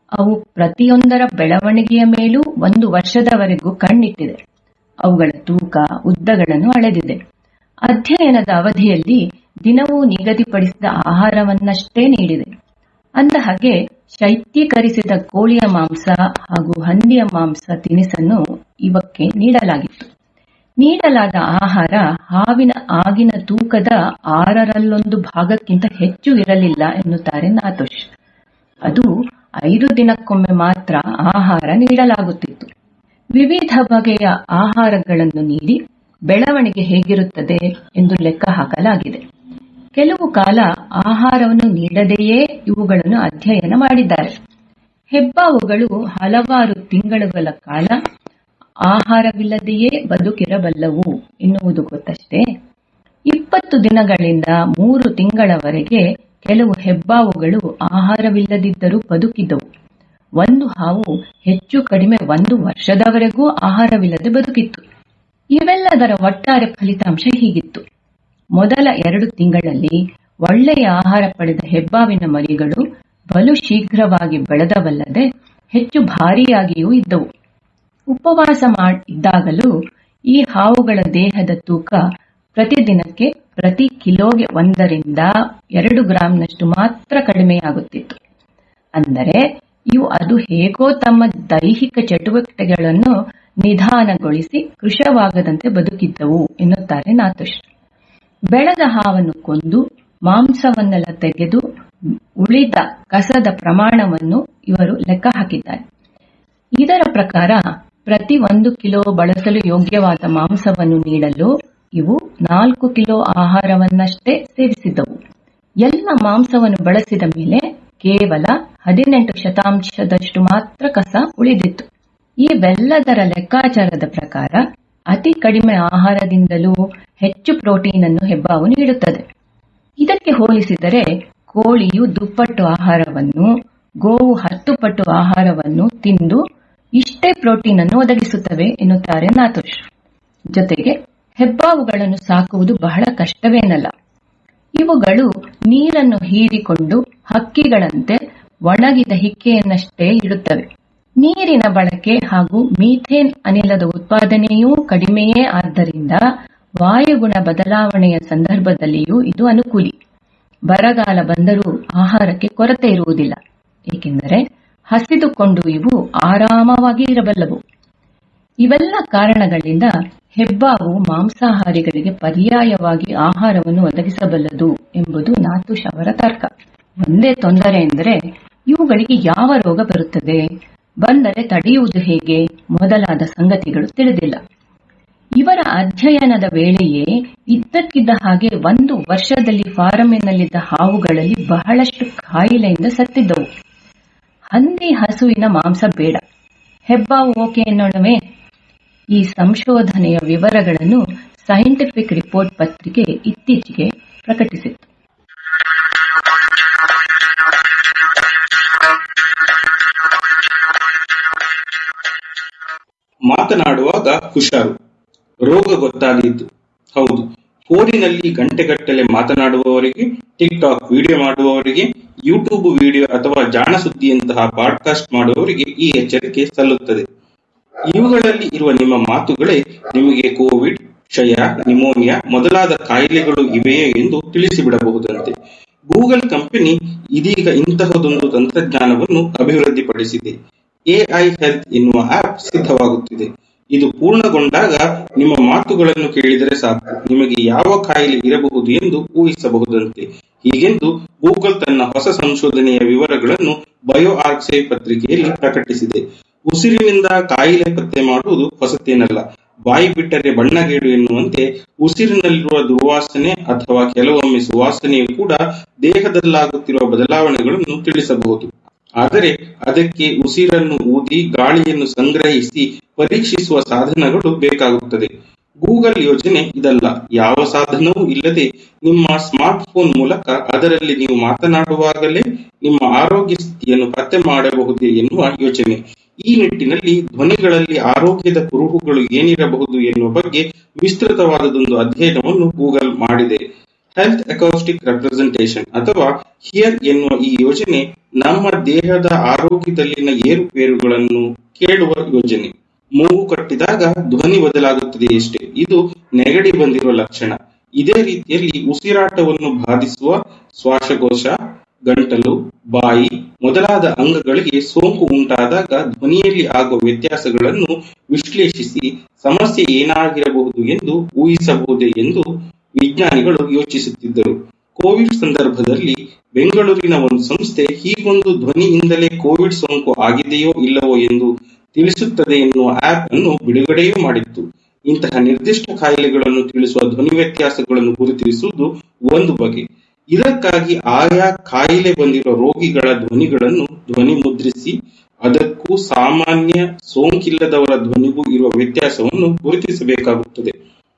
ಅವು ಪ್ರತಿಯೊಂದರ ಬೆಳವಣಿಗೆಯ ಮೇಲೂ ಒಂದು ವರ್ಷದವರೆಗೂ ಕಣ್ಣಿಟ್ಟಿದೆ ಅವುಗಳ ತೂಕ ಉದ್ದಗಳನ್ನು ಅಳೆದಿದೆ ಅಧ್ಯಯನದ ಅವಧಿಯಲ್ಲಿ ದಿನವೂ ನಿಗದಿಪಡಿಸಿದ ಆಹಾರವನ್ನಷ್ಟೇ ನೀಡಿದೆ ಅಂದಹಾಗೆ ಶೈತ್ಯೀಕರಿಸಿದ ಕೋಳಿಯ ಮಾಂಸ ಹಾಗೂ ಹಂದಿಯ ಮಾಂಸ ತಿನಿಸನ್ನು ಇವಕ್ಕೆ ನೀಡಲಾಗಿತ್ತು ನೀಡಲಾದ ಆಹಾರ ಹಾವಿನ ಆಗಿನ ತೂಕದ ಆರರಲ್ಲೊಂದು ಭಾಗಕ್ಕಿಂತ ಹೆಚ್ಚು ಇರಲಿಲ್ಲ ಎನ್ನುತ್ತಾರೆ ನಾತೋಶ್ ಅದು ಐದು ದಿನಕ್ಕೊಮ್ಮೆ ಮಾತ್ರ ಆಹಾರ ನೀಡಲಾಗುತ್ತಿತ್ತು ವಿವಿಧ ಬಗೆಯ ಆಹಾರಗಳನ್ನು ನೀಡಿ ಬೆಳವಣಿಗೆ ಹೇಗಿರುತ್ತದೆ ಎಂದು ಲೆಕ್ಕ ಹಾಕಲಾಗಿದೆ ಕೆಲವು ಕಾಲ ಆಹಾರವನ್ನು ನೀಡದೆಯೇ ಇವುಗಳನ್ನು ಅಧ್ಯಯನ ಮಾಡಿದ್ದಾರೆ ಹೆಬ್ಬಾವುಗಳು ಹಲವಾರು ತಿಂಗಳುಗಳ ಕಾಲ ಆಹಾರವಿಲ್ಲದೆಯೇ ಬದುಕಿರಬಲ್ಲವು ಎನ್ನುವುದು ಗೊತ್ತಷ್ಟೇ ಇಪ್ಪತ್ತು ದಿನಗಳಿಂದ ಮೂರು ತಿಂಗಳವರೆಗೆ ಕೆಲವು ಹೆಬ್ಬಾವುಗಳು ಆಹಾರವಿಲ್ಲದಿದ್ದರೂ ಬದುಕಿದ್ದವು ಒಂದು ಹಾವು ಹೆಚ್ಚು ಕಡಿಮೆ ಒಂದು ವರ್ಷದವರೆಗೂ ಆಹಾರವಿಲ್ಲದೆ ಬದುಕಿತ್ತು ಇವೆಲ್ಲದರ ಒಟ್ಟಾರೆ ಫಲಿತಾಂಶ ಹೀಗಿತ್ತು ಮೊದಲ ಎರಡು ತಿಂಗಳಲ್ಲಿ ಒಳ್ಳೆಯ ಆಹಾರ ಪಡೆದ ಹೆಬ್ಬಾವಿನ ಮರಿಗಳು ಬಲು ಶೀಘ್ರವಾಗಿ ಬೆಳೆದವಲ್ಲದೆ ಹೆಚ್ಚು ಭಾರಿಯಾಗಿಯೂ ಇದ್ದವು ಉಪವಾಸ ಇದ್ದಾಗಲೂ ಈ ಹಾವುಗಳ ದೇಹದ ತೂಕ ಪ್ರತಿದಿನಕ್ಕೆ ಪ್ರತಿ ಕಿಲೋಗೆ ಒಂದರಿಂದ ಎರಡು ಗ್ರಾಂನಷ್ಟು ಮಾತ್ರ ಕಡಿಮೆಯಾಗುತ್ತಿತ್ತು ಅಂದರೆ ಇವು ಅದು ಹೇಗೋ ತಮ್ಮ ದೈಹಿಕ ಚಟುವಟಿಕೆಗಳನ್ನು ನಿಧಾನಗೊಳಿಸಿ ಕೃಶವಾಗದಂತೆ ಬದುಕಿದ್ದವು ಎನ್ನುತ್ತಾರೆ ನಾತುಷ್ ಬೆಳೆದ ಹಾವನ್ನು ಕೊಂದು ಮಾಂಸವನ್ನೆಲ್ಲ ತೆಗೆದು ಉಳಿದ ಕಸದ ಪ್ರಮಾಣವನ್ನು ಇವರು ಲೆಕ್ಕ ಹಾಕಿದ್ದಾರೆ ಇದರ ಪ್ರಕಾರ ಪ್ರತಿ ಒಂದು ಕಿಲೋ ಬಳಸಲು ಯೋಗ್ಯವಾದ ಮಾಂಸವನ್ನು ನೀಡಲು ಇವು ನಾಲ್ಕು ಕಿಲೋ ಆಹಾರವನ್ನಷ್ಟೇ ಸೇವಿಸಿದ್ದವು ಎಲ್ಲ ಮಾಂಸವನ್ನು ಬಳಸಿದ ಮೇಲೆ ಕೇವಲ ಹದಿನೆಂಟು ಶತಾಂಶದಷ್ಟು ಮಾತ್ರ ಕಸ ಉಳಿದಿತ್ತು ಇವೆಲ್ಲದರ ಲೆಕ್ಕಾಚಾರದ ಪ್ರಕಾರ ಅತಿ ಕಡಿಮೆ ಆಹಾರದಿಂದಲೂ ಹೆಚ್ಚು ಪ್ರೋಟೀನ್ ಅನ್ನು ಹೆಬ್ಬಾವು ನೀಡುತ್ತದೆ ಇದಕ್ಕೆ ಹೋಲಿಸಿದರೆ ಕೋಳಿಯು ದುಪ್ಪಟ್ಟು ಆಹಾರವನ್ನು ಗೋವು ಹತ್ತು ಪಟ್ಟು ಆಹಾರವನ್ನು ತಿಂದು ಇಷ್ಟೇ ಪ್ರೋಟೀನ್ ಅನ್ನು ಒದಗಿಸುತ್ತವೆ ಎನ್ನುತ್ತಾರೆ ನಾತೋಷ್ ಜೊತೆಗೆ ಹೆಬ್ಬಾವುಗಳನ್ನು ಸಾಕುವುದು ಬಹಳ ಕಷ್ಟವೇನಲ್ಲ ಇವುಗಳು ನೀರನ್ನು ಹೀರಿಕೊಂಡು ಹಕ್ಕಿಗಳಂತೆ ಒಣಗಿದ ಹಿಕ್ಕೆಯನ್ನಷ್ಟೇ ಇಡುತ್ತವೆ ನೀರಿನ ಬಳಕೆ ಹಾಗೂ ಮೀಥೇನ್ ಅನಿಲದ ಉತ್ಪಾದನೆಯೂ ಕಡಿಮೆಯೇ ಆದ್ದರಿಂದ ವಾಯುಗುಣ ಬದಲಾವಣೆಯ ಸಂದರ್ಭದಲ್ಲಿಯೂ ಇದು ಅನುಕೂಲಿ ಬರಗಾಲ ಬಂದರೂ ಆಹಾರಕ್ಕೆ ಕೊರತೆ ಇರುವುದಿಲ್ಲ ಏಕೆಂದರೆ ಹಸಿದುಕೊಂಡು ಇವು ಆರಾಮವಾಗಿ ಇರಬಲ್ಲವು ಇವೆಲ್ಲ ಕಾರಣಗಳಿಂದ ಹೆಬ್ಬಾವು ಮಾಂಸಾಹಾರಿಗಳಿಗೆ ಪರ್ಯಾಯವಾಗಿ ಆಹಾರವನ್ನು ಒದಗಿಸಬಲ್ಲದು ಎಂಬುದು ನಾತುಷ್ ಅವರ ತರ್ಕ ಒಂದೇ ತೊಂದರೆ ಎಂದರೆ ಇವುಗಳಿಗೆ ಯಾವ ರೋಗ ಬರುತ್ತದೆ ಬಂದರೆ ತಡೆಯುವುದು ಹೇಗೆ ಮೊದಲಾದ ಸಂಗತಿಗಳು ತಿಳಿದಿಲ್ಲ ಇವರ ಅಧ್ಯಯನದ ವೇಳೆಯೇ ಇದ್ದಕ್ಕಿದ್ದ ಹಾಗೆ ಒಂದು ವರ್ಷದಲ್ಲಿ ಫಾರಮಿನಲ್ಲಿದ್ದ ಹಾವುಗಳಲ್ಲಿ ಬಹಳಷ್ಟು ಕಾಯಿಲೆಯಿಂದ ಸತ್ತಿದ್ದವು ಹಂದಿ ಹಸುವಿನ ಮಾಂಸ ಬೇಡ ಹೆಬ್ಬಾವು ಓಕೆ ಎನ್ನೋಣವೇ ಈ ಸಂಶೋಧನೆಯ ವಿವರಗಳನ್ನು ಸೈಂಟಿಫಿಕ್ ರಿಪೋರ್ಟ್ ಪತ್ರಿಕೆ ಇತ್ತೀಚೆಗೆ ಪ್ರಕಟಿಸಿತ್ತು ಮಾತನಾಡುವಾಗ ಹುಷಾರು ರೋಗ ಗೊತ್ತಾದೀತು ಹೌದು ಫೋನಿನಲ್ಲಿ ಗಂಟೆಗಟ್ಟಲೆ ಮಾತನಾಡುವವರಿಗೆ ಟಿಕ್ ಟಾಕ್ ವಿಡಿಯೋ ಮಾಡುವವರಿಗೆ ಯೂಟ್ಯೂಬ್ ವಿಡಿಯೋ ಅಥವಾ ಜಾಣ ಸುದ್ದಿಯಂತಹ ಪಾಡ್ಕಾಸ್ಟ್ ಮಾಡುವವರಿಗೆ ಈ ಎಚ್ಚರಿಕೆ ಸಲ್ಲುತ್ತದೆ ಇವುಗಳಲ್ಲಿ ಇರುವ ನಿಮ್ಮ ಮಾತುಗಳೇ ನಿಮಗೆ ಕೋವಿಡ್ ಕ್ಷಯ ನಿಮೋನಿಯಾ ಮೊದಲಾದ ಕಾಯಿಲೆಗಳು ಇವೆಯೇ ಎಂದು ತಿಳಿಸಿಬಿಡಬಹುದಂತೆ ಗೂಗಲ್ ಕಂಪನಿ ಇದೀಗ ಇಂತಹದೊಂದು ತಂತ್ರಜ್ಞಾನವನ್ನು ಅಭಿವೃದ್ಧಿಪಡಿಸಿದೆ ಎಐ ಹೆಲ್ತ್ ಎನ್ನುವ ಆಪ್ ಸಿದ್ಧವಾಗುತ್ತಿದೆ ಇದು ಪೂರ್ಣಗೊಂಡಾಗ ನಿಮ್ಮ ಮಾತುಗಳನ್ನು ಕೇಳಿದರೆ ಸಾಕು ನಿಮಗೆ ಯಾವ ಕಾಯಿಲೆ ಇರಬಹುದು ಎಂದು ಊಹಿಸಬಹುದಂತೆ ಹೀಗೆಂದು ಗೂಗಲ್ ತನ್ನ ಹೊಸ ಸಂಶೋಧನೆಯ ವಿವರಗಳನ್ನು ಬಯೋ ಆರ್ಕ್ಸೈ ಪತ್ರಿಕೆಯಲ್ಲಿ ಪ್ರಕಟಿಸಿದೆ ಉಸಿರಿನಿಂದ ಕಾಯಿಲೆ ಪತ್ತೆ ಮಾಡುವುದು ಹೊಸತೇನಲ್ಲ ಬಾಯಿ ಬಿಟ್ಟರೆ ಬಣ್ಣಗೇಡು ಎನ್ನುವಂತೆ ಉಸಿರಿನಲ್ಲಿರುವ ದುರ್ವಾಸನೆ ಅಥವಾ ಕೆಲವೊಮ್ಮೆ ಸುವಾಸನೆಯು ಕೂಡ ದೇಹದಲ್ಲಾಗುತ್ತಿರುವ ಬದಲಾವಣೆಗಳನ್ನು ತಿಳಿಸಬಹುದು ಆದರೆ ಅದಕ್ಕೆ ಉಸಿರನ್ನು ಊದಿ ಗಾಳಿಯನ್ನು ಸಂಗ್ರಹಿಸಿ ಪರೀಕ್ಷಿಸುವ ಸಾಧನಗಳು ಬೇಕಾಗುತ್ತದೆ ಗೂಗಲ್ ಯೋಜನೆ ಇದಲ್ಲ ಯಾವ ಸಾಧನವೂ ಇಲ್ಲದೆ ನಿಮ್ಮ ಸ್ಮಾರ್ಟ್ಫೋನ್ ಮೂಲಕ ಅದರಲ್ಲಿ ನೀವು ಮಾತನಾಡುವಾಗಲೇ ನಿಮ್ಮ ಆರೋಗ್ಯ ಸ್ಥಿತಿಯನ್ನು ಪತ್ತೆ ಮಾಡಬಹುದೇ ಎನ್ನುವ ಯೋಜನೆ ಈ ನಿಟ್ಟಿನಲ್ಲಿ ಧ್ವನಿಗಳಲ್ಲಿ ಆರೋಗ್ಯದ ಕುರುಹುಗಳು ಏನಿರಬಹುದು ಎನ್ನುವ ಬಗ್ಗೆ ವಿಸ್ತೃತವಾದದೊಂದು ಅಧ್ಯಯನವನ್ನು ಗೂಗಲ್ ಮಾಡಿದೆ ಹೆಲ್ತ್ ಅಕೌಸ್ಟಿಕ್ ರೆಪ್ರೆಸೆಂಟೇಷನ್ ಅಥವಾ ಹಿಯರ್ ಎನ್ನುವ ಈ ಯೋಜನೆ ನಮ್ಮ ದೇಹದ ಆರೋಗ್ಯದಲ್ಲಿನ ಏರುಪೇರುಗಳನ್ನು ಕೇಳುವ ಯೋಜನೆ ಮೂಗು ಕಟ್ಟಿದಾಗ ಧ್ವನಿ ಬದಲಾಗುತ್ತದೆಯಷ್ಟೇ ಇದು ನೆಗಡಿ ಬಂದಿರುವ ಲಕ್ಷಣ ಇದೇ ರೀತಿಯಲ್ಲಿ ಉಸಿರಾಟವನ್ನು ಬಾಧಿಸುವ ಶ್ವಾಸಕೋಶ ಗಂಟಲು ಬಾಯಿ ಮೊದಲಾದ ಅಂಗಗಳಿಗೆ ಸೋಂಕು ಉಂಟಾದಾಗ ಧ್ವನಿಯಲ್ಲಿ ಆಗುವ ವ್ಯತ್ಯಾಸಗಳನ್ನು ವಿಶ್ಲೇಷಿಸಿ ಸಮಸ್ಯೆ ಏನಾಗಿರಬಹುದು ಎಂದು ಊಹಿಸಬಹುದೇ ಎಂದು ವಿಜ್ಞಾನಿಗಳು ಯೋಚಿಸುತ್ತಿದ್ದರು ಕೋವಿಡ್ ಸಂದರ್ಭದಲ್ಲಿ ಬೆಂಗಳೂರಿನ ಒಂದು ಸಂಸ್ಥೆ ಹೀಗೊಂದು ಧ್ವನಿಯಿಂದಲೇ ಕೋವಿಡ್ ಸೋಂಕು ಆಗಿದೆಯೋ ಇಲ್ಲವೋ ಎಂದು ತಿಳಿಸುತ್ತದೆ ಎನ್ನುವ ಆಪ್ ಅನ್ನು ಬಿಡುಗಡೆಯೂ ಮಾಡಿತ್ತು ಇಂತಹ ನಿರ್ದಿಷ್ಟ ಕಾಯಿಲೆಗಳನ್ನು ತಿಳಿಸುವ ಧ್ವನಿ ವ್ಯತ್ಯಾಸಗಳನ್ನು ಗುರುತಿಸುವುದು ಒಂದು ಬಗೆ ಇದಕ್ಕಾಗಿ ಆಯಾ ಕಾಯಿಲೆ ಬಂದಿರುವ ರೋಗಿಗಳ ಧ್ವನಿಗಳನ್ನು ಧ್ವನಿ ಮುದ್ರಿಸಿ ಅದಕ್ಕೂ ಸಾಮಾನ್ಯ ಸೋಂಕಿಲ್ಲದವರ ಧ್ವನಿಗೂ ಇರುವ ವ್ಯತ್ಯಾಸವನ್ನು ಗುರುತಿಸಬೇಕಾಗುತ್ತದೆ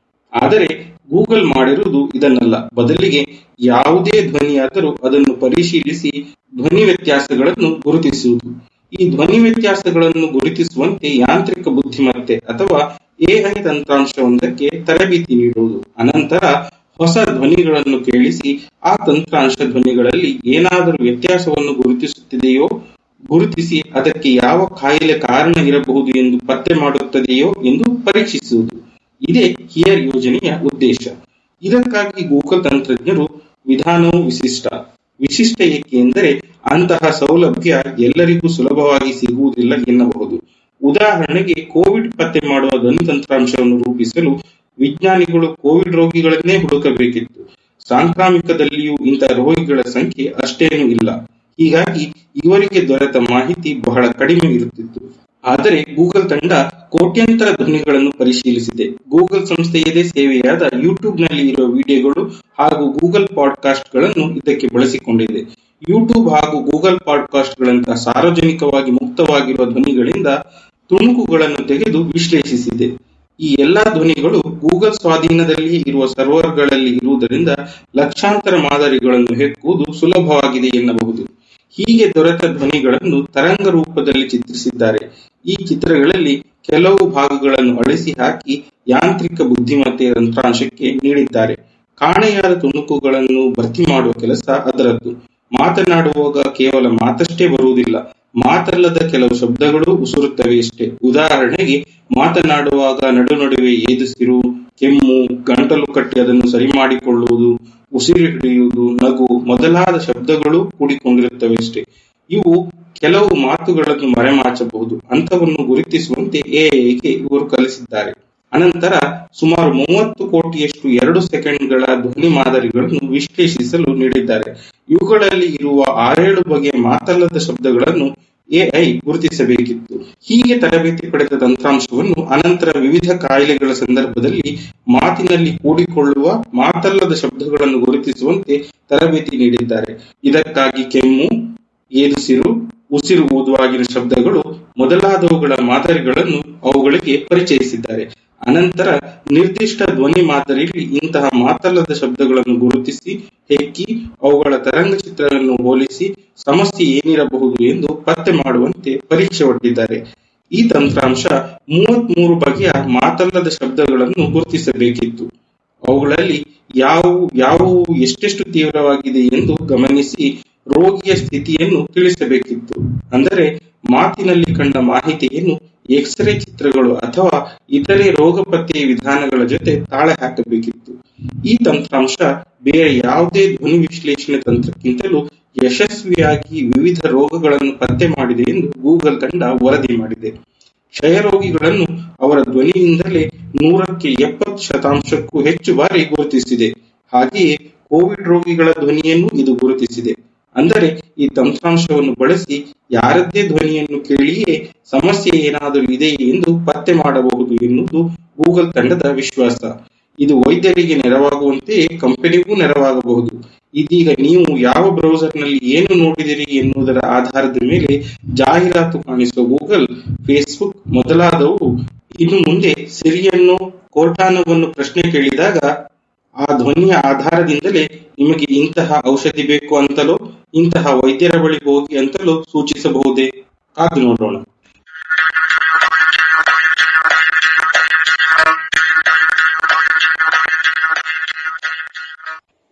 ಆದರೆ ಗೂಗಲ್ ಮಾಡಿರುವುದು ಇದನ್ನಲ್ಲ ಬದಲಿಗೆ ಯಾವುದೇ ಧ್ವನಿಯಾದರೂ ಅದನ್ನು ಪರಿಶೀಲಿಸಿ ಧ್ವನಿ ವ್ಯತ್ಯಾಸಗಳನ್ನು ಗುರುತಿಸುವುದು ಈ ಧ್ವನಿ ವ್ಯತ್ಯಾಸಗಳನ್ನು ಗುರುತಿಸುವಂತೆ ಯಾಂತ್ರಿಕ ಬುದ್ಧಿಮತ್ತೆ ಅಥವಾ ಎಐ ತಂತ್ರಾಂಶವೊಂದಕ್ಕೆ ತರಬೇತಿ ನೀಡುವುದು ಅನಂತರ ಹೊಸ ಧ್ವನಿಗಳನ್ನು ಕೇಳಿಸಿ ಆ ತಂತ್ರಾಂಶ ಧ್ವನಿಗಳಲ್ಲಿ ಏನಾದರೂ ವ್ಯತ್ಯಾಸವನ್ನು ಗುರುತಿಸುತ್ತಿದೆಯೋ ಗುರುತಿಸಿ ಅದಕ್ಕೆ ಯಾವ ಕಾಯಿಲೆ ಕಾರಣ ಇರಬಹುದು ಎಂದು ಪತ್ತೆ ಮಾಡುತ್ತದೆಯೋ ಎಂದು ಪರೀಕ್ಷಿಸುವುದು ಇದೇ ಹಿಯರ್ ಯೋಜನೆಯ ಉದ್ದೇಶ ಇದಕ್ಕಾಗಿ ಗೂಗಲ್ ತಂತ್ರಜ್ಞರು ವಿಧಾನವು ವಿಶಿಷ್ಟ ವಿಶಿಷ್ಟ ಏಕೆ ಎಂದರೆ ಅಂತಹ ಸೌಲಭ್ಯ ಎಲ್ಲರಿಗೂ ಸುಲಭವಾಗಿ ಸಿಗುವುದಿಲ್ಲ ಎನ್ನಬಹುದು ಉದಾಹರಣೆಗೆ ಕೋವಿಡ್ ಪತ್ತೆ ಮಾಡುವ ಧ್ವನಿ ತಂತ್ರಾಂಶವನ್ನು ರೂಪಿಸಲು ವಿಜ್ಞಾನಿಗಳು ಕೋವಿಡ್ ರೋಗಿಗಳನ್ನೇ ಹುಡುಕಬೇಕಿತ್ತು ಸಾಂಕ್ರಾಮಿಕದಲ್ಲಿಯೂ ಇಂತಹ ರೋಗಿಗಳ ಸಂಖ್ಯೆ ಅಷ್ಟೇನೂ ಇಲ್ಲ ಹೀಗಾಗಿ ಇವರಿಗೆ ದೊರೆತ ಮಾಹಿತಿ ಬಹಳ ಕಡಿಮೆ ಇರುತ್ತಿತ್ತು ಆದರೆ ಗೂಗಲ್ ತಂಡ ಕೋಟ್ಯಂತರ ಧ್ವನಿಗಳನ್ನು ಪರಿಶೀಲಿಸಿದೆ ಗೂಗಲ್ ಸಂಸ್ಥೆಯದೇ ಸೇವೆಯಾದ ಯೂಟ್ಯೂಬ್ ನಲ್ಲಿ ಇರುವ ವಿಡಿಯೋಗಳು ಹಾಗೂ ಗೂಗಲ್ ಪಾಡ್ಕಾಸ್ಟ್ ಗಳನ್ನು ಇದಕ್ಕೆ ಬಳಸಿಕೊಂಡಿದೆ ಯೂಟ್ಯೂಬ್ ಹಾಗೂ ಗೂಗಲ್ ಪಾಡ್ಕಾಸ್ಟ್ ಗಳಂತಹ ಸಾರ್ವಜನಿಕವಾಗಿ ಮುಕ್ತವಾಗಿರುವ ಧ್ವನಿಗಳಿಂದ ತುಣುಕುಗಳನ್ನು ತೆಗೆದು ವಿಶ್ಲೇಷಿಸಿದೆ ಈ ಎಲ್ಲಾ ಧ್ವನಿಗಳು ಗೂಗಲ್ ಸ್ವಾಧೀನದಲ್ಲಿಯೇ ಇರುವ ಸರ್ವರ್ಗಳಲ್ಲಿ ಇರುವುದರಿಂದ ಲಕ್ಷಾಂತರ ಮಾದರಿಗಳನ್ನು ಹೆಕ್ಕುವುದು ಸುಲಭವಾಗಿದೆ ಎನ್ನಬಹುದು ಹೀಗೆ ದೊರೆತ ಧ್ವನಿಗಳನ್ನು ತರಂಗ ರೂಪದಲ್ಲಿ ಚಿತ್ರಿಸಿದ್ದಾರೆ ಈ ಚಿತ್ರಗಳಲ್ಲಿ ಕೆಲವು ಭಾಗಗಳನ್ನು ಅಳಿಸಿ ಹಾಕಿ ಯಾಂತ್ರಿಕ ಬುದ್ಧಿಮತ್ತೆಯ ತಂತ್ರಾಂಶಕ್ಕೆ ನೀಡಿದ್ದಾರೆ ಕಾಣೆಯಾದ ತುಣುಕುಗಳನ್ನು ಭರ್ತಿ ಮಾಡುವ ಕೆಲಸ ಅದರದ್ದು ಮಾತನಾಡುವಾಗ ಕೇವಲ ಮಾತಷ್ಟೇ ಬರುವುದಿಲ್ಲ ಮಾತಲ್ಲದ ಕೆಲವು ಶಬ್ದಗಳು ಉಸುರುತ್ತವೆಯಷ್ಟೇ ಉದಾಹರಣೆಗೆ ಮಾತನಾಡುವಾಗ ನಡು ನಡುವೆ ಏದುಸಿರು ಕೆಮ್ಮು ಗಂಟಲು ಕಟ್ಟಿ ಅದನ್ನು ಸರಿ ಮಾಡಿಕೊಳ್ಳುವುದು ಉಸಿರು ಹಿಡಿಯುವುದು ನಗು ಮೊದಲಾದ ಶಬ್ದಗಳು ಕೂಡಿಕೊಂಡಿರುತ್ತವೆಯಷ್ಟೇ ಇವು ಕೆಲವು ಮಾತುಗಳನ್ನು ಮರೆಮಾಚಬಹುದು ಅಂತವನ್ನು ಗುರುತಿಸುವಂತೆ ಎಐಗೆ ಇವರು ಕಲಿಸಿದ್ದಾರೆ ಅನಂತರ ಸುಮಾರು ಮೂವತ್ತು ಕೋಟಿಯಷ್ಟು ಎರಡು ಸೆಕೆಂಡ್ಗಳ ಧ್ವನಿ ಮಾದರಿಗಳನ್ನು ವಿಶ್ಲೇಷಿಸಲು ನೀಡಿದ್ದಾರೆ ಇವುಗಳಲ್ಲಿ ಇರುವ ಆರೇಳು ಬಗೆಯ ಮಾತಲ್ಲದ ಶಬ್ದಗಳನ್ನು ಎಐ ಗುರುತಿಸಬೇಕಿತ್ತು ಹೀಗೆ ತರಬೇತಿ ಪಡೆದ ತಂತ್ರಾಂಶವನ್ನು ಅನಂತರ ವಿವಿಧ ಕಾಯಿಲೆಗಳ ಸಂದರ್ಭದಲ್ಲಿ ಮಾತಿನಲ್ಲಿ ಕೂಡಿಕೊಳ್ಳುವ ಮಾತಲ್ಲದ ಶಬ್ದಗಳನ್ನು ಗುರುತಿಸುವಂತೆ ತರಬೇತಿ ನೀಡಿದ್ದಾರೆ ಇದಕ್ಕಾಗಿ ಕೆಮ್ಮು ಏದುಸಿರು ಉಸಿರು ಊದುವಾಗಿನ ಶಬ್ದಗಳು ಮೊದಲಾದವುಗಳ ಮಾದರಿಗಳನ್ನು ಅವುಗಳಿಗೆ ಪರಿಚಯಿಸಿದ್ದಾರೆ ಅನಂತರ ನಿರ್ದಿಷ್ಟ ಧ್ವನಿ ಮಾದರಿಯಲ್ಲಿ ಇಂತಹ ಮಾತಲ್ಲದ ಶಬ್ದಗಳನ್ನು ಗುರುತಿಸಿ ಹೆಕ್ಕಿ ಅವುಗಳ ತರಂಗ ಚಿತ್ರವನ್ನು ಹೋಲಿಸಿ ಸಮಸ್ಯೆ ಏನಿರಬಹುದು ಎಂದು ಪತ್ತೆ ಮಾಡುವಂತೆ ಪರೀಕ್ಷೆ ಒಡ್ಡಿದ್ದಾರೆ ಈ ತಂತ್ರಾಂಶ ಮೂವತ್ಮೂರು ಬಗೆಯ ಮಾತಲ್ಲದ ಶಬ್ದಗಳನ್ನು ಗುರುತಿಸಬೇಕಿತ್ತು ಅವುಗಳಲ್ಲಿ ಯಾವುವು ಯಾವುವು ಎಷ್ಟೆಷ್ಟು ತೀವ್ರವಾಗಿದೆ ಎಂದು ಗಮನಿಸಿ ರೋಗಿಯ ಸ್ಥಿತಿಯನ್ನು ತಿಳಿಸಬೇಕಿತ್ತು ಅಂದರೆ ಮಾತಿನಲ್ಲಿ ಕಂಡ ಮಾಹಿತಿಯನ್ನು ಎಕ್ಸ್ರೇ ಚಿತ್ರಗಳು ಅಥವಾ ಇತರೆ ರೋಗ ಪತ್ತೆಯ ವಿಧಾನಗಳ ಜೊತೆ ತಾಳೆ ಹಾಕಬೇಕಿತ್ತು ಈ ತಂತ್ರಾಂಶ ಬೇರೆ ಯಾವುದೇ ಧ್ವನಿ ವಿಶ್ಲೇಷಣೆ ತಂತ್ರಕ್ಕಿಂತಲೂ ಯಶಸ್ವಿಯಾಗಿ ವಿವಿಧ ರೋಗಗಳನ್ನು ಪತ್ತೆ ಮಾಡಿದೆ ಎಂದು ಗೂಗಲ್ ತಂಡ ವರದಿ ಮಾಡಿದೆ ಕ್ಷಯರೋಗಿಗಳನ್ನು ಅವರ ಧ್ವನಿಯಿಂದಲೇ ನೂರಕ್ಕೆ ಎಪ್ಪತ್ತು ಶತಾಂಶಕ್ಕೂ ಹೆಚ್ಚು ಬಾರಿ ಗುರುತಿಸಿದೆ ಹಾಗೆಯೇ ಕೋವಿಡ್ ರೋಗಿಗಳ ಧ್ವನಿಯನ್ನು ಇದು ಗುರುತಿಸಿದೆ ಅಂದರೆ ಈ ತಂತ್ರಾಂಶವನ್ನು ಬಳಸಿ ಯಾರದ್ದೇ ಧ್ವನಿಯನ್ನು ಕೇಳಿಯೇ ಸಮಸ್ಯೆ ಏನಾದರೂ ಇದೆಯೇ ಎಂದು ಪತ್ತೆ ಮಾಡಬಹುದು ಎನ್ನುವುದು ಗೂಗಲ್ ತಂಡದ ವಿಶ್ವಾಸ ಇದು ವೈದ್ಯರಿಗೆ ನೆರವಾಗುವಂತೆಯೇ ಕಂಪನಿಗೂ ನೆರವಾಗಬಹುದು ಇದೀಗ ನೀವು ಯಾವ ಬ್ರೌಸರ್ನಲ್ಲಿ ಏನು ನೋಡಿದಿರಿ ಎನ್ನುವುದರ ಆಧಾರದ ಮೇಲೆ ಜಾಹೀರಾತು ಕಾಣಿಸುವ ಗೂಗಲ್ ಫೇಸ್ಬುಕ್ ಮೊದಲಾದವು ಇನ್ನು ಮುಂದೆ ಸಿರಿಯನ್ನು ಕೋರ್ಟಾನವನ್ನು ಪ್ರಶ್ನೆ ಕೇಳಿದಾಗ ಆ ಧ್ವನಿಯ ಆಧಾರದಿಂದಲೇ ನಿಮಗೆ ಇಂತಹ ಔಷಧಿ ಬೇಕು ಅಂತಲೋ ಇಂತಹ ವೈದ್ಯರ ಬಳಿ ಹೋಗಿ ಅಂತಲೋ ಸೂಚಿಸಬಹುದೇ ಕಾದು ನೋಡೋಣ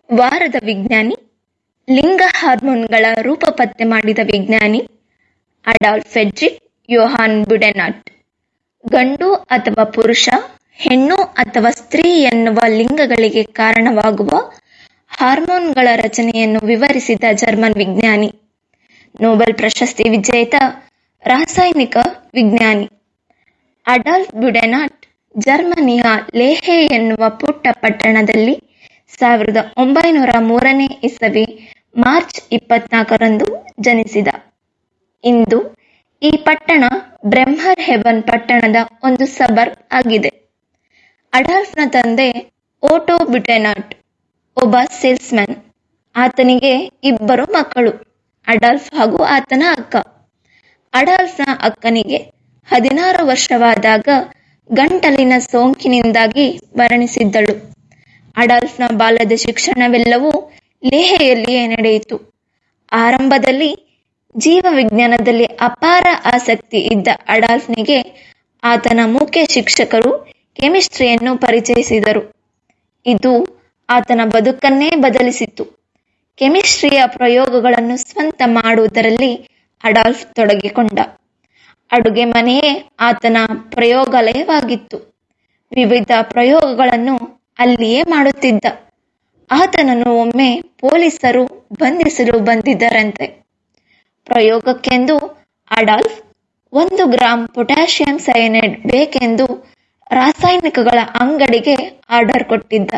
ವಾರದ ವಿಜ್ಞಾನಿ ಲಿಂಗ ಹಾರ್ಮೋನ್ಗಳ ರೂಪ ಪತ್ತೆ ಮಾಡಿದ ವಿಜ್ಞಾನಿ ಅಡಾಲ್ಫ್ ಫೆಡ್ರಿಕ್ ಯೋಹಾನ್ ಬುಡೆನಾಟ್ ಗಂಡು ಅಥವಾ ಪುರುಷ ಹೆಣ್ಣು ಅಥವಾ ಸ್ತ್ರೀ ಎನ್ನುವ ಲಿಂಗಗಳಿಗೆ ಕಾರಣವಾಗುವ ಹಾರ್ಮೋನ್ಗಳ ರಚನೆಯನ್ನು ವಿವರಿಸಿದ ಜರ್ಮನ್ ವಿಜ್ಞಾನಿ ನೊಬೆಲ್ ಪ್ರಶಸ್ತಿ ವಿಜೇತ ರಾಸಾಯನಿಕ ವಿಜ್ಞಾನಿ ಅಡಾಲ್ಫ್ ಬುಡೆನಾಟ್ ಜರ್ಮನಿಯ ಲೇಹೆ ಎನ್ನುವ ಪುಟ್ಟ ಪಟ್ಟಣದಲ್ಲಿ ಸಾವಿರದ ಒಂಬೈನೂರ ಮೂರನೇ ಇಸವಿ ಮಾರ್ಚ್ ಇಪ್ಪತ್ನಾಲ್ಕರಂದು ಜನಿಸಿದ ಇಂದು ಈ ಪಟ್ಟಣ ಬ್ರೆಮ್ಹರ್ ಹೆವನ್ ಪಟ್ಟಣದ ಒಂದು ಸಬರ್ಬ್ ಆಗಿದೆ ಅಡಾಲ್ಫ್ನ ತಂದೆ ಓಟೋ ಬುಟೆನಾಟ್ ಒಬ್ಬ ಸೇಲ್ಸ್ಮ್ಯಾನ್ ಆತನಿಗೆ ಇಬ್ಬರು ಮಕ್ಕಳು ಅಡಾಲ್ಫ್ ಹಾಗೂ ಆತನ ಅಕ್ಕ ಅಡಾಲ್ಫ್ನ ಅಕ್ಕನಿಗೆ ಹದಿನಾರು ವರ್ಷವಾದಾಗ ಗಂಟಲಿನ ಸೋಂಕಿನಿಂದಾಗಿ ಮರಣಿಸಿದ್ದಳು ಅಡಾಲ್ಫ್ನ ಬಾಲ್ಯದ ಶಿಕ್ಷಣವೆಲ್ಲವೂ ಲೇಹೆಯಲ್ಲಿಯೇ ನಡೆಯಿತು ಆರಂಭದಲ್ಲಿ ಜೀವವಿಜ್ಞಾನದಲ್ಲಿ ಅಪಾರ ಆಸಕ್ತಿ ಇದ್ದ ಅಡಾಲ್ಫ್ನಿಗೆ ಆತನ ಮುಖ್ಯ ಶಿಕ್ಷಕರು ಕೆಮಿಸ್ಟ್ರಿಯನ್ನು ಪರಿಚಯಿಸಿದರು ಇದು ಆತನ ಬದುಕನ್ನೇ ಬದಲಿಸಿತು ಕೆಮಿಸ್ಟ್ರಿಯ ಪ್ರಯೋಗಗಳನ್ನು ಸ್ವಂತ ಮಾಡುವುದರಲ್ಲಿ ಅಡಾಲ್ಫ್ ತೊಡಗಿಕೊಂಡ ಅಡುಗೆ ಮನೆಯೇ ಆತನ ಪ್ರಯೋಗಾಲಯವಾಗಿತ್ತು ವಿವಿಧ ಪ್ರಯೋಗಗಳನ್ನು ಅಲ್ಲಿಯೇ ಮಾಡುತ್ತಿದ್ದ ಆತನನ್ನು ಒಮ್ಮೆ ಪೊಲೀಸರು ಬಂಧಿಸಲು ಬಂದಿದ್ದರಂತೆ ಪ್ರಯೋಗಕ್ಕೆಂದು ಅಡಾಲ್ಫ್ ಒಂದು ಗ್ರಾಂ ಪೊಟ್ಯಾಷಿಯಂ ಸಯನೈಡ್ ಬೇಕೆಂದು ರಾಸಾಯನಿಕಗಳ ಅಂಗಡಿಗೆ ಆರ್ಡರ್ ಕೊಟ್ಟಿದ್ದ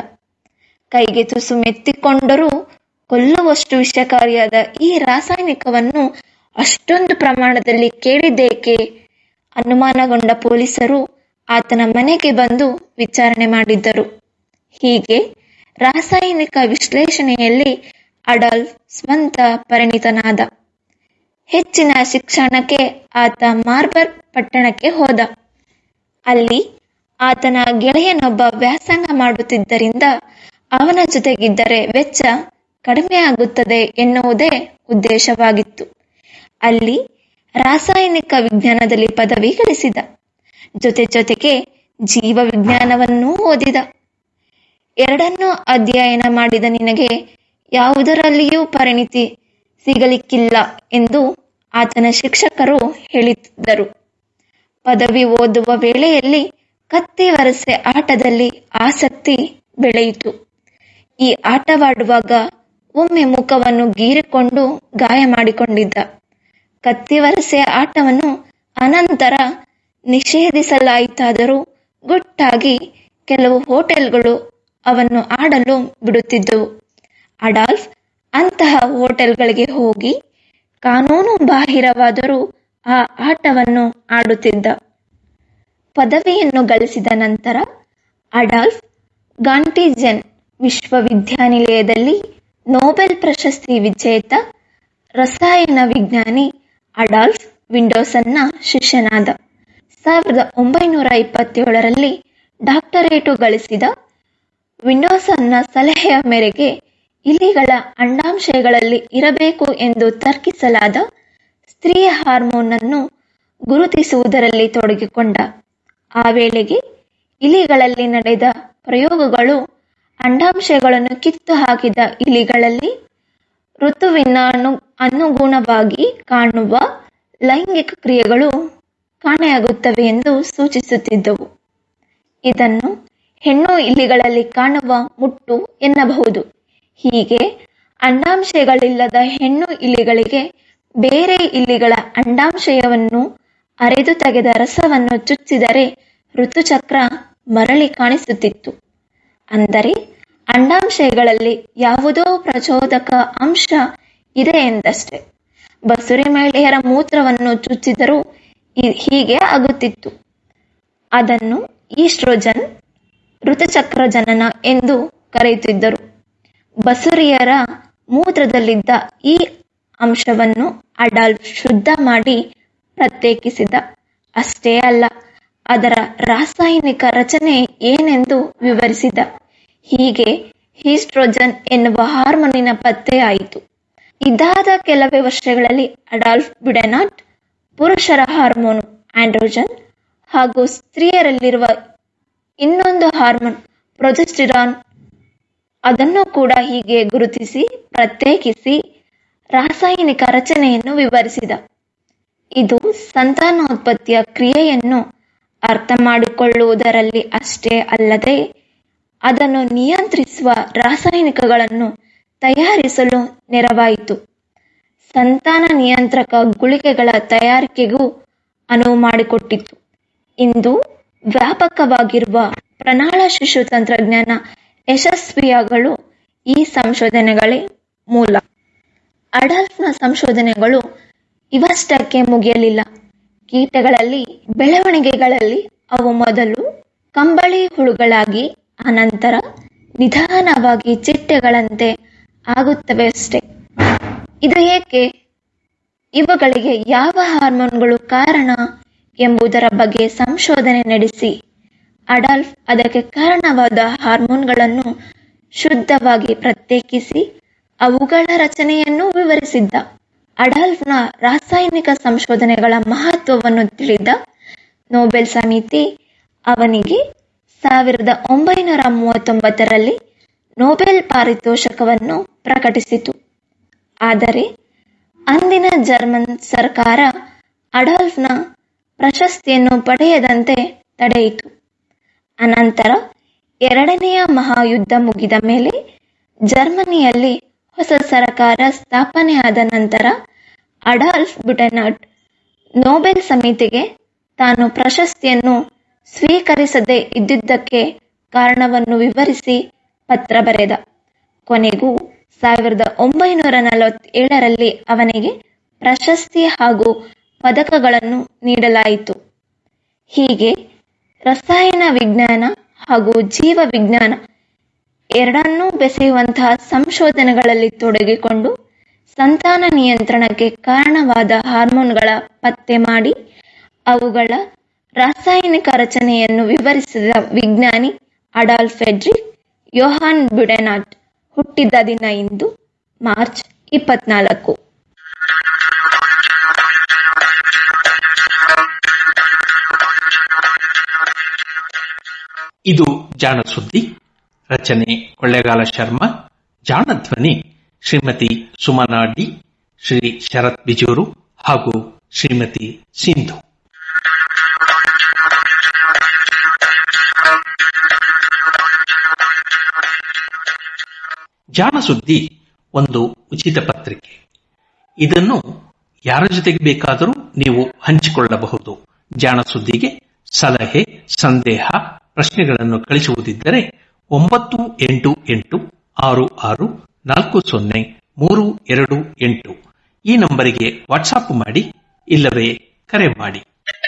ಕೈಗೆ ತುಸು ಮೆತ್ತಿಕೊಂಡರೂ ಕೊಲ್ಲುವಷ್ಟು ವಿಷಕಾರಿಯಾದ ಈ ರಾಸಾಯನಿಕವನ್ನು ಅಷ್ಟೊಂದು ಪ್ರಮಾಣದಲ್ಲಿ ಕೇಳಿದ್ದೇಕೆ ಅನುಮಾನಗೊಂಡ ಪೊಲೀಸರು ಆತನ ಮನೆಗೆ ಬಂದು ವಿಚಾರಣೆ ಮಾಡಿದ್ದರು ಹೀಗೆ ರಾಸಾಯನಿಕ ವಿಶ್ಲೇಷಣೆಯಲ್ಲಿ ಅಡಾಲ್ಫ್ ಸ್ವಂತ ಪರಿಣಿತನಾದ ಹೆಚ್ಚಿನ ಶಿಕ್ಷಣಕ್ಕೆ ಆತ ಮಾರ್ಬರ್ ಪಟ್ಟಣಕ್ಕೆ ಹೋದ ಅಲ್ಲಿ ಆತನ ಗೆಳೆಯನೊಬ್ಬ ವ್ಯಾಸಂಗ ಮಾಡುತ್ತಿದ್ದರಿಂದ ಅವನ ಜೊತೆಗಿದ್ದರೆ ವೆಚ್ಚ ಕಡಿಮೆಯಾಗುತ್ತದೆ ಎನ್ನುವುದೇ ಉದ್ದೇಶವಾಗಿತ್ತು ಅಲ್ಲಿ ರಾಸಾಯನಿಕ ವಿಜ್ಞಾನದಲ್ಲಿ ಪದವಿ ಗಳಿಸಿದ ಜೊತೆ ಜೊತೆಗೆ ಜೀವ ವಿಜ್ಞಾನವನ್ನೂ ಓದಿದ ಎರಡನ್ನೂ ಅಧ್ಯಯನ ಮಾಡಿದ ನಿನಗೆ ಯಾವುದರಲ್ಲಿಯೂ ಪರಿಣಿತಿ ಸಿಗಲಿಕ್ಕಿಲ್ಲ ಎಂದು ಆತನ ಶಿಕ್ಷಕರು ಹೇಳಿದ್ದರು ಪದವಿ ಓದುವ ವೇಳೆಯಲ್ಲಿ ಕತ್ತಿ ವರಸೆ ಆಟದಲ್ಲಿ ಆಸಕ್ತಿ ಬೆಳೆಯಿತು ಈ ಆಟವಾಡುವಾಗ ಒಮ್ಮೆ ಮುಖವನ್ನು ಗೀರಿಕೊಂಡು ಗಾಯ ಮಾಡಿಕೊಂಡಿದ್ದ ಕತ್ತಿವರಸೆಯ ಆಟವನ್ನು ಅನಂತರ ನಿಷೇಧಿಸಲಾಯಿತಾದರೂ ಗುಟ್ಟಾಗಿ ಕೆಲವು ಹೋಟೆಲ್ಗಳು ಅವನ್ನು ಆಡಲು ಬಿಡುತ್ತಿದ್ದವು ಅಡಾಲ್ಫ್ ಅಂತಹ ಹೋಟೆಲ್ಗಳಿಗೆ ಹೋಗಿ ಕಾನೂನು ಬಾಹಿರವಾದರೂ ಆ ಆಟವನ್ನು ಆಡುತ್ತಿದ್ದ ಪದವಿಯನ್ನು ಗಳಿಸಿದ ನಂತರ ಅಡಾಲ್ಫ್ ಗಾಂಟಿಜೆನ್ ವಿಶ್ವವಿದ್ಯಾನಿಲಯದಲ್ಲಿ ನೊಬೆಲ್ ಪ್ರಶಸ್ತಿ ವಿಜೇತ ರಸಾಯನ ವಿಜ್ಞಾನಿ ಅಡಾಲ್ಫ್ ವಿಂಡೋಸನ್ನ ಶಿಷ್ಯನಾದ ಸಾವಿರದ ಒಂಬೈನೂರ ಇಪ್ಪತ್ತೇಳರಲ್ಲಿ ಡಾಕ್ಟರೇಟು ಗಳಿಸಿದ ವಿಂಡೋಸನ್ನ ಸಲಹೆಯ ಮೇರೆಗೆ ಇಲಿಗಳ ಅಂಡಾಶಯಗಳಲ್ಲಿ ಇರಬೇಕು ಎಂದು ತರ್ಕಿಸಲಾದ ಸ್ತ್ರೀಯ ಹಾರ್ಮೋನ್ ಅನ್ನು ಗುರುತಿಸುವುದರಲ್ಲಿ ತೊಡಗಿಕೊಂಡ ಆ ವೇಳೆಗೆ ಇಲಿಗಳಲ್ಲಿ ನಡೆದ ಪ್ರಯೋಗಗಳು ಅಂಡಾಶಯಗಳನ್ನು ಕಿತ್ತು ಹಾಕಿದ ಇಲಿಗಳಲ್ಲಿ ಋತುವಿನ ಅನು ಅನುಗುಣವಾಗಿ ಕಾಣುವ ಲೈಂಗಿಕ ಕ್ರಿಯೆಗಳು ಕಾಣೆಯಾಗುತ್ತವೆ ಎಂದು ಸೂಚಿಸುತ್ತಿದ್ದವು ಇದನ್ನು ಹೆಣ್ಣು ಇಲಿಗಳಲ್ಲಿ ಕಾಣುವ ಮುಟ್ಟು ಎನ್ನಬಹುದು ಹೀಗೆ ಅಂಡಾಶಯಗಳಿಲ್ಲದ ಹೆಣ್ಣು ಇಲಿಗಳಿಗೆ ಬೇರೆ ಇಲಿಗಳ ಅಂಡಾಶಯವನ್ನು ಅರೆದು ತೆಗೆದ ರಸವನ್ನು ಚುಚ್ಚಿದರೆ ಋತುಚಕ್ರ ಮರಳಿ ಕಾಣಿಸುತ್ತಿತ್ತು ಅಂದರೆ ಅಂಡಾಶಯಗಳಲ್ಲಿ ಯಾವುದೋ ಪ್ರಚೋದಕ ಅಂಶ ಇದೆ ಎಂದಷ್ಟೆ ಬಸುರಿ ಮಹಿಳೆಯರ ಮೂತ್ರವನ್ನು ಚುಚ್ಚಿದರೂ ಇ- ಹೀಗೆ ಆಗುತ್ತಿತ್ತು ಅದನ್ನು ಈಸ್ಟ್ರೋಜನ್ ಋತುಚಕ್ರ ಜನನ ಎಂದು ಕರೆಯುತ್ತಿದ್ದರು ಬಸುರಿಯರ ಮೂತ್ರದಲ್ಲಿದ್ದ ಈ ಅಂಶವನ್ನು ಅಡಾಲ್ಫ್ ಶುದ್ಧ ಮಾಡಿ ಪ್ರತ್ಯೇಕಿಸಿದ ಅಷ್ಟೇ ಅಲ್ಲ ಅದರ ರಾಸಾಯನಿಕ ರಚನೆ ಏನೆಂದು ವಿವರಿಸಿದ ಹೀಗೆ ಈಸ್ಟ್ರೋಜನ್ ಎನ್ನುವ ಹಾರ್ಮೋನಿನ ಪತ್ತೆಯಾಯಿತು ಇದಾದ ಕೆಲವೇ ವರ್ಷಗಳಲ್ಲಿ ಅಡಾಲ್ಫ್ ಬುಡೆನಾಟ್ ಪುರುಷರ ಹಾರ್ಮೋನು ಆಂಡ್ರೋಜನ್ ಹಾಗೂ ಸ್ತ್ರೀಯರಲ್ಲಿರುವ ಇನ್ನೊಂದು ಹಾರ್ಮೋನ್ ಪ್ರೊಜೆಸ್ಟಿರಾನ್ ಅದನ್ನು ಕೂಡ ಹೀಗೆ ಗುರುತಿಸಿ ಪ್ರತ್ಯೇಕಿಸಿ ರಾಸಾಯನಿಕ ರಚನೆಯನ್ನು ವಿವರಿಸಿದ ಇದು ಸಂತಾನೋತ್ಪತ್ತಿಯ ಕ್ರಿಯೆಯನ್ನು ಅರ್ಥ ಮಾಡಿಕೊಳ್ಳುವುದರಲ್ಲಿ ಅಷ್ಟೇ ಅಲ್ಲದೆ ಅದನ್ನು ನಿಯಂತ್ರಿಸುವ ರಾಸಾಯನಿಕಗಳನ್ನು ತಯಾರಿಸಲು ನೆರವಾಯಿತು ಸಂತಾನ ನಿಯಂತ್ರಕ ಗುಳಿಗೆಗಳ ತಯಾರಿಕೆಗೂ ಅನುವು ಮಾಡಿಕೊಟ್ಟಿತು ಇಂದು ವ್ಯಾಪಕವಾಗಿರುವ ಪ್ರಣಾಳ ಶಿಶು ತಂತ್ರಜ್ಞಾನ ಯಶಸ್ವಿಯಾಗಲು ಈ ಸಂಶೋಧನೆಗಳೇ ಮೂಲ ಅಡಾಲ್ಫ್ನ ಸಂಶೋಧನೆಗಳು ಇವಷ್ಟಕ್ಕೆ ಮುಗಿಯಲಿಲ್ಲ ಕೀಟಗಳಲ್ಲಿ ಬೆಳವಣಿಗೆಗಳಲ್ಲಿ ಅವು ಮೊದಲು ಕಂಬಳಿ ಹುಳುಗಳಾಗಿ ಅನಂತರ ನಿಧಾನವಾಗಿ ಚಿಟ್ಟೆಗಳಂತೆ ಆಗುತ್ತವೆ ಅಷ್ಟೇ ಇದು ಏಕೆ ಇವುಗಳಿಗೆ ಯಾವ ಹಾರ್ಮೋನ್ಗಳು ಕಾರಣ ಎಂಬುದರ ಬಗ್ಗೆ ಸಂಶೋಧನೆ ನಡೆಸಿ ಅಡಾಲ್ಫ್ ಅದಕ್ಕೆ ಕಾರಣವಾದ ಹಾರ್ಮೋನ್ಗಳನ್ನು ಶುದ್ಧವಾಗಿ ಪ್ರತ್ಯೇಕಿಸಿ ಅವುಗಳ ರಚನೆಯನ್ನು ವಿವರಿಸಿದ್ದ ಅಡಾಲ್ಫ್ನ ರಾಸಾಯನಿಕ ಸಂಶೋಧನೆಗಳ ಮಹತ್ವವನ್ನು ತಿಳಿದ ನೊಬೆಲ್ ಸಮಿತಿ ಅವನಿಗೆ ಸಾವಿರದ ಒಂಬೈನೂರ ಮೂವತ್ತೊಂಬತ್ತರಲ್ಲಿ ನೊಬೆಲ್ ಪಾರಿತೋಷಕವನ್ನು ಪ್ರಕಟಿಸಿತು ಆದರೆ ಅಂದಿನ ಜರ್ಮನ್ ಸರ್ಕಾರ ಅಡಾಲ್ಫ್ನ ಪ್ರಶಸ್ತಿಯನ್ನು ಪಡೆಯದಂತೆ ತಡೆಯಿತು ಅನಂತರ ಎರಡನೆಯ ಮಹಾಯುದ್ಧ ಮುಗಿದ ಮೇಲೆ ಜರ್ಮನಿಯಲ್ಲಿ ಹೊಸ ಸರ್ಕಾರ ಸ್ಥಾಪನೆಯಾದ ನಂತರ ಅಡಾಲ್ಫ್ ಬುಟೆನಾಟ್ ನೊಬೆಲ್ ಸಮಿತಿಗೆ ತಾನು ಪ್ರಶಸ್ತಿಯನ್ನು ಸ್ವೀಕರಿಸದೇ ಇದ್ದುದಕ್ಕೆ ಕಾರಣವನ್ನು ವಿವರಿಸಿ ಪತ್ರ ಬರೆದ ಕೊನೆಗೂ ಸಾವಿರದ ಒಂಬೈನೂರ ನಲವತ್ತೇಳರಲ್ಲಿ ಅವನಿಗೆ ಪ್ರಶಸ್ತಿ ಹಾಗೂ ಪದಕಗಳನ್ನು ನೀಡಲಾಯಿತು ಹೀಗೆ ರಸಾಯನ ವಿಜ್ಞಾನ ಹಾಗೂ ಜೀವ ವಿಜ್ಞಾನ ಎರಡನ್ನೂ ಬೆಸೆಯುವಂತಹ ಸಂಶೋಧನೆಗಳಲ್ಲಿ ತೊಡಗಿಕೊಂಡು ಸಂತಾನ ನಿಯಂತ್ರಣಕ್ಕೆ ಕಾರಣವಾದ ಹಾರ್ಮೋನ್ಗಳ ಪತ್ತೆ ಮಾಡಿ ಅವುಗಳ ರಾಸಾಯನಿಕ ರಚನೆಯನ್ನು ವಿವರಿಸಿದ ವಿಜ್ಞಾನಿ ಅಡಾಲ್ಫ್ ಫೆಡ್ರಿಕ್ ಯೋಹಾನ್ ಬುಡೆನಾಟ್ ಹುಟ್ಟಿದ ದಿನ ಇಂದು ಮಾರ್ಚ್ ಇಪ್ಪತ್ನಾಲ್ಕು ಇದು ಜಾಣ ಸುದ್ದಿ ರಚನೆ ಕೊಳ್ಳೇಗಾಲ ಶರ್ಮಾ ಜಾಣ ಧ್ವನಿ ಶ್ರೀಮತಿ ಸುಮನಾ ಡಿ ಶ್ರೀ ಶರತ್ ಬಿಜೂರು ಹಾಗೂ ಶ್ರೀಮತಿ ಸಿಂಧು ಜಾಣ ಸುದ್ದಿ ಒಂದು ಉಚಿತ ಪತ್ರಿಕೆ ಇದನ್ನು ಯಾರ ಜೊತೆಗೆ ಬೇಕಾದರೂ ನೀವು ಹಂಚಿಕೊಳ್ಳಬಹುದು ಜಾಣ ಸುದ್ದಿಗೆ ಸಲಹೆ ಸಂದೇಹ ಪ್ರಶ್ನೆಗಳನ್ನು ಕಳಿಸುವುದಿದ್ದರೆ ಒಂಬತ್ತು ಎಂಟು ಎಂಟು ಆರು ಆರು ನಾಲ್ಕು ಸೊನ್ನೆ ಮೂರು ಎರಡು ಎಂಟು ಈ ನಂಬರಿಗೆ ವಾಟ್ಸಾಪ್ ಮಾಡಿ ಇಲ್ಲವೇ ಕರೆ ಮಾಡಿ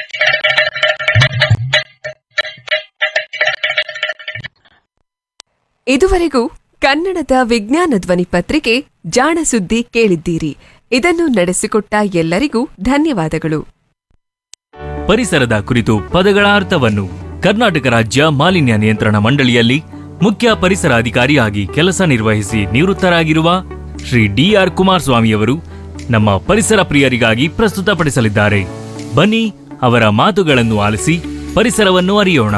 ಇದುವರೆಗೂ ಕನ್ನಡದ ವಿಜ್ಞಾನ ಧ್ವನಿ ಪತ್ರಿಕೆ ಜಾಣ ಸುದ್ದಿ ಕೇಳಿದ್ದೀರಿ ಇದನ್ನು ನಡೆಸಿಕೊಟ್ಟ ಎಲ್ಲರಿಗೂ ಧನ್ಯವಾದಗಳು ಪರಿಸರದ ಕುರಿತು ಪದಗಳ ಅರ್ಥವನ್ನು ಕರ್ನಾಟಕ ರಾಜ್ಯ ಮಾಲಿನ್ಯ ನಿಯಂತ್ರಣ ಮಂಡಳಿಯಲ್ಲಿ ಮುಖ್ಯ ಪರಿಸರ ಅಧಿಕಾರಿಯಾಗಿ ಕೆಲಸ ನಿರ್ವಹಿಸಿ ನಿವೃತ್ತರಾಗಿರುವ ಶ್ರೀ ಡಿಆರ್ ಕುಮಾರಸ್ವಾಮಿಯವರು ನಮ್ಮ ಪರಿಸರ ಪ್ರಿಯರಿಗಾಗಿ ಪ್ರಸ್ತುತಪಡಿಸಲಿದ್ದಾರೆ ಬನ್ನಿ ಅವರ ಮಾತುಗಳನ್ನು ಆಲಿಸಿ ಪರಿಸರವನ್ನು ಅರಿಯೋಣ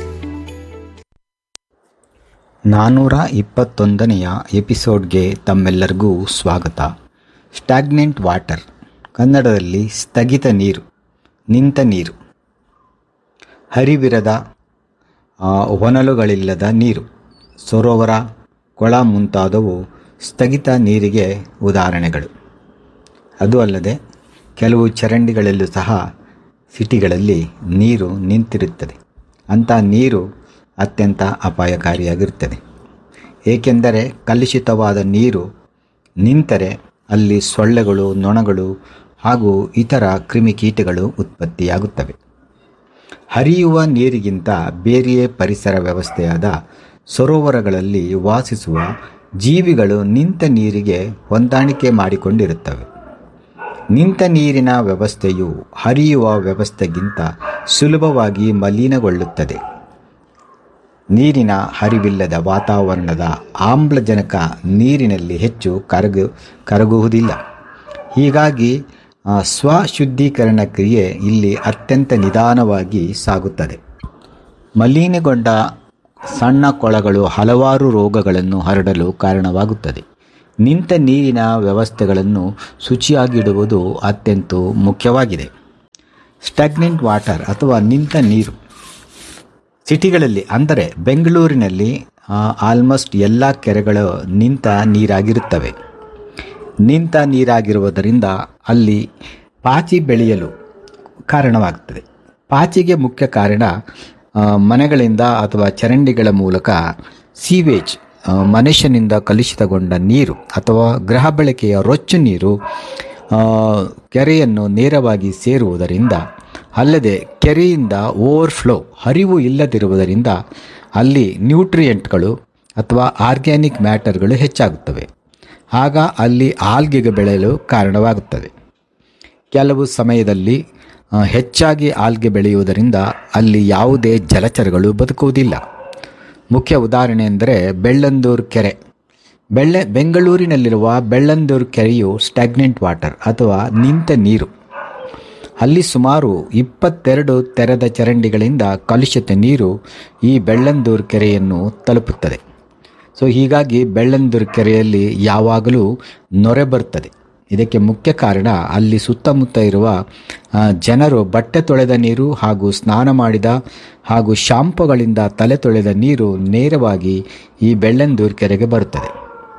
ನಾನ್ನೂರ ಇಪ್ಪತ್ತೊಂದನೆಯ ಎಪಿಸೋಡ್ಗೆ ತಮ್ಮೆಲ್ಲರಿಗೂ ಸ್ವಾಗತ ಸ್ಟಾಗ್ನೆಂಟ್ ವಾಟರ್ ಕನ್ನಡದಲ್ಲಿ ಸ್ಥಗಿತ ನೀರು ನಿಂತ ನೀರು ಹರಿವಿರದ ಆ, ಹೊನಲುಗಳಿಲ್ಲದ ನೀರು ಸರೋವರ ಕೊಳ ಮುಂತಾದವು ಸ್ಥಗಿತ ನೀರಿಗೆ ಉದಾಹರಣೆಗಳು ಅದು ಅಲ್ಲದೆ ಕೆಲವು ಚರಂಡಿಗಳಲ್ಲೂ ಸಹ ಸಿಟಿಗಳಲ್ಲಿ ನೀರು ನಿಂತಿರುತ್ತದೆ ಅಂಥ ನೀರು ಅತ್ಯಂತ ಅಪಾಯಕಾರಿಯಾಗಿರುತ್ತದೆ ಏಕೆಂದರೆ ಕಲುಷಿತವಾದ ನೀರು ನಿಂತರೆ ಅಲ್ಲಿ ಸೊಳ್ಳೆಗಳು ನೊಣಗಳು ಹಾಗೂ ಇತರ ಕ್ರಿಮಿಕೀಟಗಳು ಉತ್ಪತ್ತಿಯಾಗುತ್ತವೆ ಹರಿಯುವ ನೀರಿಗಿಂತ ಬೇರೆಯೇ ಪರಿಸರ ವ್ಯವಸ್ಥೆಯಾದ ಸರೋವರಗಳಲ್ಲಿ ವಾಸಿಸುವ ಜೀವಿಗಳು ನಿಂತ ನೀರಿಗೆ ಹೊಂದಾಣಿಕೆ ಮಾಡಿಕೊಂಡಿರುತ್ತವೆ ನಿಂತ ನೀರಿನ ವ್ಯವಸ್ಥೆಯು ಹರಿಯುವ ವ್ಯವಸ್ಥೆಗಿಂತ ಸುಲಭವಾಗಿ ಮಲಿನಗೊಳ್ಳುತ್ತದೆ ನೀರಿನ ಹರಿವಿಲ್ಲದ ವಾತಾವರಣದ ಆಮ್ಲಜನಕ ನೀರಿನಲ್ಲಿ ಹೆಚ್ಚು ಕರಗು ಕರಗುವುದಿಲ್ಲ ಹೀಗಾಗಿ ಆ, ಸ್ವಶುದ್ಧೀಕರಣ ಕ್ರಿಯೆ ಇಲ್ಲಿ ಅತ್ಯಂತ ನಿಧಾನವಾಗಿ ಸಾಗುತ್ತದೆ ಮಲಿನಗೊಂಡ ಸಣ್ಣ ಕೊಳಗಳು ಹಲವಾರು ರೋಗಗಳನ್ನು ಹರಡಲು ಕಾರಣವಾಗುತ್ತದೆ ನಿಂತ ನೀರಿನ ವ್ಯವಸ್ಥೆಗಳನ್ನು ಶುಚಿಯಾಗಿಡುವುದು ಅತ್ಯಂತ ಮುಖ್ಯವಾಗಿದೆ ಸ್ಟಾಗ್ನೆಂಟ್ ವಾಟರ್ ಅಥವಾ ನಿಂತ ನೀರು ಸಿಟಿಗಳಲ್ಲಿ ಅಂದರೆ ಬೆಂಗಳೂರಿನಲ್ಲಿ ಆಲ್ಮೋಸ್ಟ್ ಎಲ್ಲ ಕೆರೆಗಳು ನಿಂತ ನೀರಾಗಿರುತ್ತವೆ ನಿಂತ ನೀರಾಗಿರುವುದರಿಂದ ಅಲ್ಲಿ ಪಾಚಿ ಬೆಳೆಯಲು ಕಾರಣವಾಗ್ತದೆ ಪಾಚಿಗೆ ಮುಖ್ಯ ಕಾರಣ ಆ, ಮನೆಗಳಿಂದ ಅಥವಾ ಚರಂಡಿಗಳ ಮೂಲಕ ಸೀವೇಜ್ ಆ, ಮನುಷ್ಯನಿಂದ ಕಲುಷಿತಗೊಂಡ ನೀರು ಅಥವಾ ಗೃಹ ಬಳಕೆಯ ರೊಚ್ಚು ನೀರು ಆ, ಕೆರೆಯನ್ನು ನೇರವಾಗಿ ಸೇರುವುದರಿಂದ ಅಲ್ಲದೆ ಕೆರೆಯಿಂದ ಓವರ್ಫ್ಲೋ ಹರಿವು ಇಲ್ಲದಿರುವುದರಿಂದ ಅಲ್ಲಿ ನ್ಯೂಟ್ರಿಯೆಂಟ್ಗಳು ಅಥವಾ ಆರ್ಗ್ಯಾನಿಕ್ ಮ್ಯಾಟರ್ಗಳು ಹೆಚ್ಚಾಗುತ್ತವೆ ಆಗ ಅಲ್ಲಿ ಆಲ್ಗೆಗೆ ಬೆಳೆಯಲು ಕಾರಣವಾಗುತ್ತವೆ ಕೆಲವು ಸಮಯದಲ್ಲಿ ಆ, ಹೆಚ್ಚಾಗಿ ಆಲ್ಗೆ ಬೆಳೆಯುವುದರಿಂದ ಅಲ್ಲಿ ಯಾವುದೇ ಜಲಚರಗಳು ಬದುಕುವುದಿಲ್ಲ ಮುಖ್ಯ ಉದಾಹರಣೆ ಎಂದರೆ ಬೆಳ್ಳಂದೂರು ಕೆರೆ ಬೆಳ್ಳೆ ಬೆಂಗಳೂರಿನಲ್ಲಿರುವ ಬೆಳ್ಳಂದೂರು ಕೆರೆಯು ಸ್ಟಾಗ್ನೆಂಟ್ ವಾಟರ್ ಅಥವಾ ನಿಂತ ನೀರು ಅಲ್ಲಿ ಸುಮಾರು ಇಪ್ಪತ್ತೆರಡು ತೆರೆದ ಚರಂಡಿಗಳಿಂದ ಕಲುಷಿತ ನೀರು ಈ ಬೆಳ್ಳಂದೂರು ಕೆರೆಯನ್ನು ತಲುಪುತ್ತದೆ ಸೊ ಹೀಗಾಗಿ ಬೆಳ್ಳಂದೂರು ಕೆರೆಯಲ್ಲಿ ಯಾವಾಗಲೂ ನೊರೆ ಬರ್ತದೆ ಇದಕ್ಕೆ ಮುಖ್ಯ ಕಾರಣ ಅಲ್ಲಿ ಸುತ್ತಮುತ್ತ ಇರುವ ಆ, ಜನರು ಬಟ್ಟೆ ತೊಳೆದ ನೀರು ಹಾಗೂ ಸ್ನಾನ ಮಾಡಿದ ಹಾಗೂ ಶಾಂಪುಗಳಿಂದ ತಲೆ ತೊಳೆದ ನೀರು ನೇರವಾಗಿ ಈ ಬೆಳ್ಳಂದೂರು ಕೆರೆಗೆ ಬರುತ್ತದೆ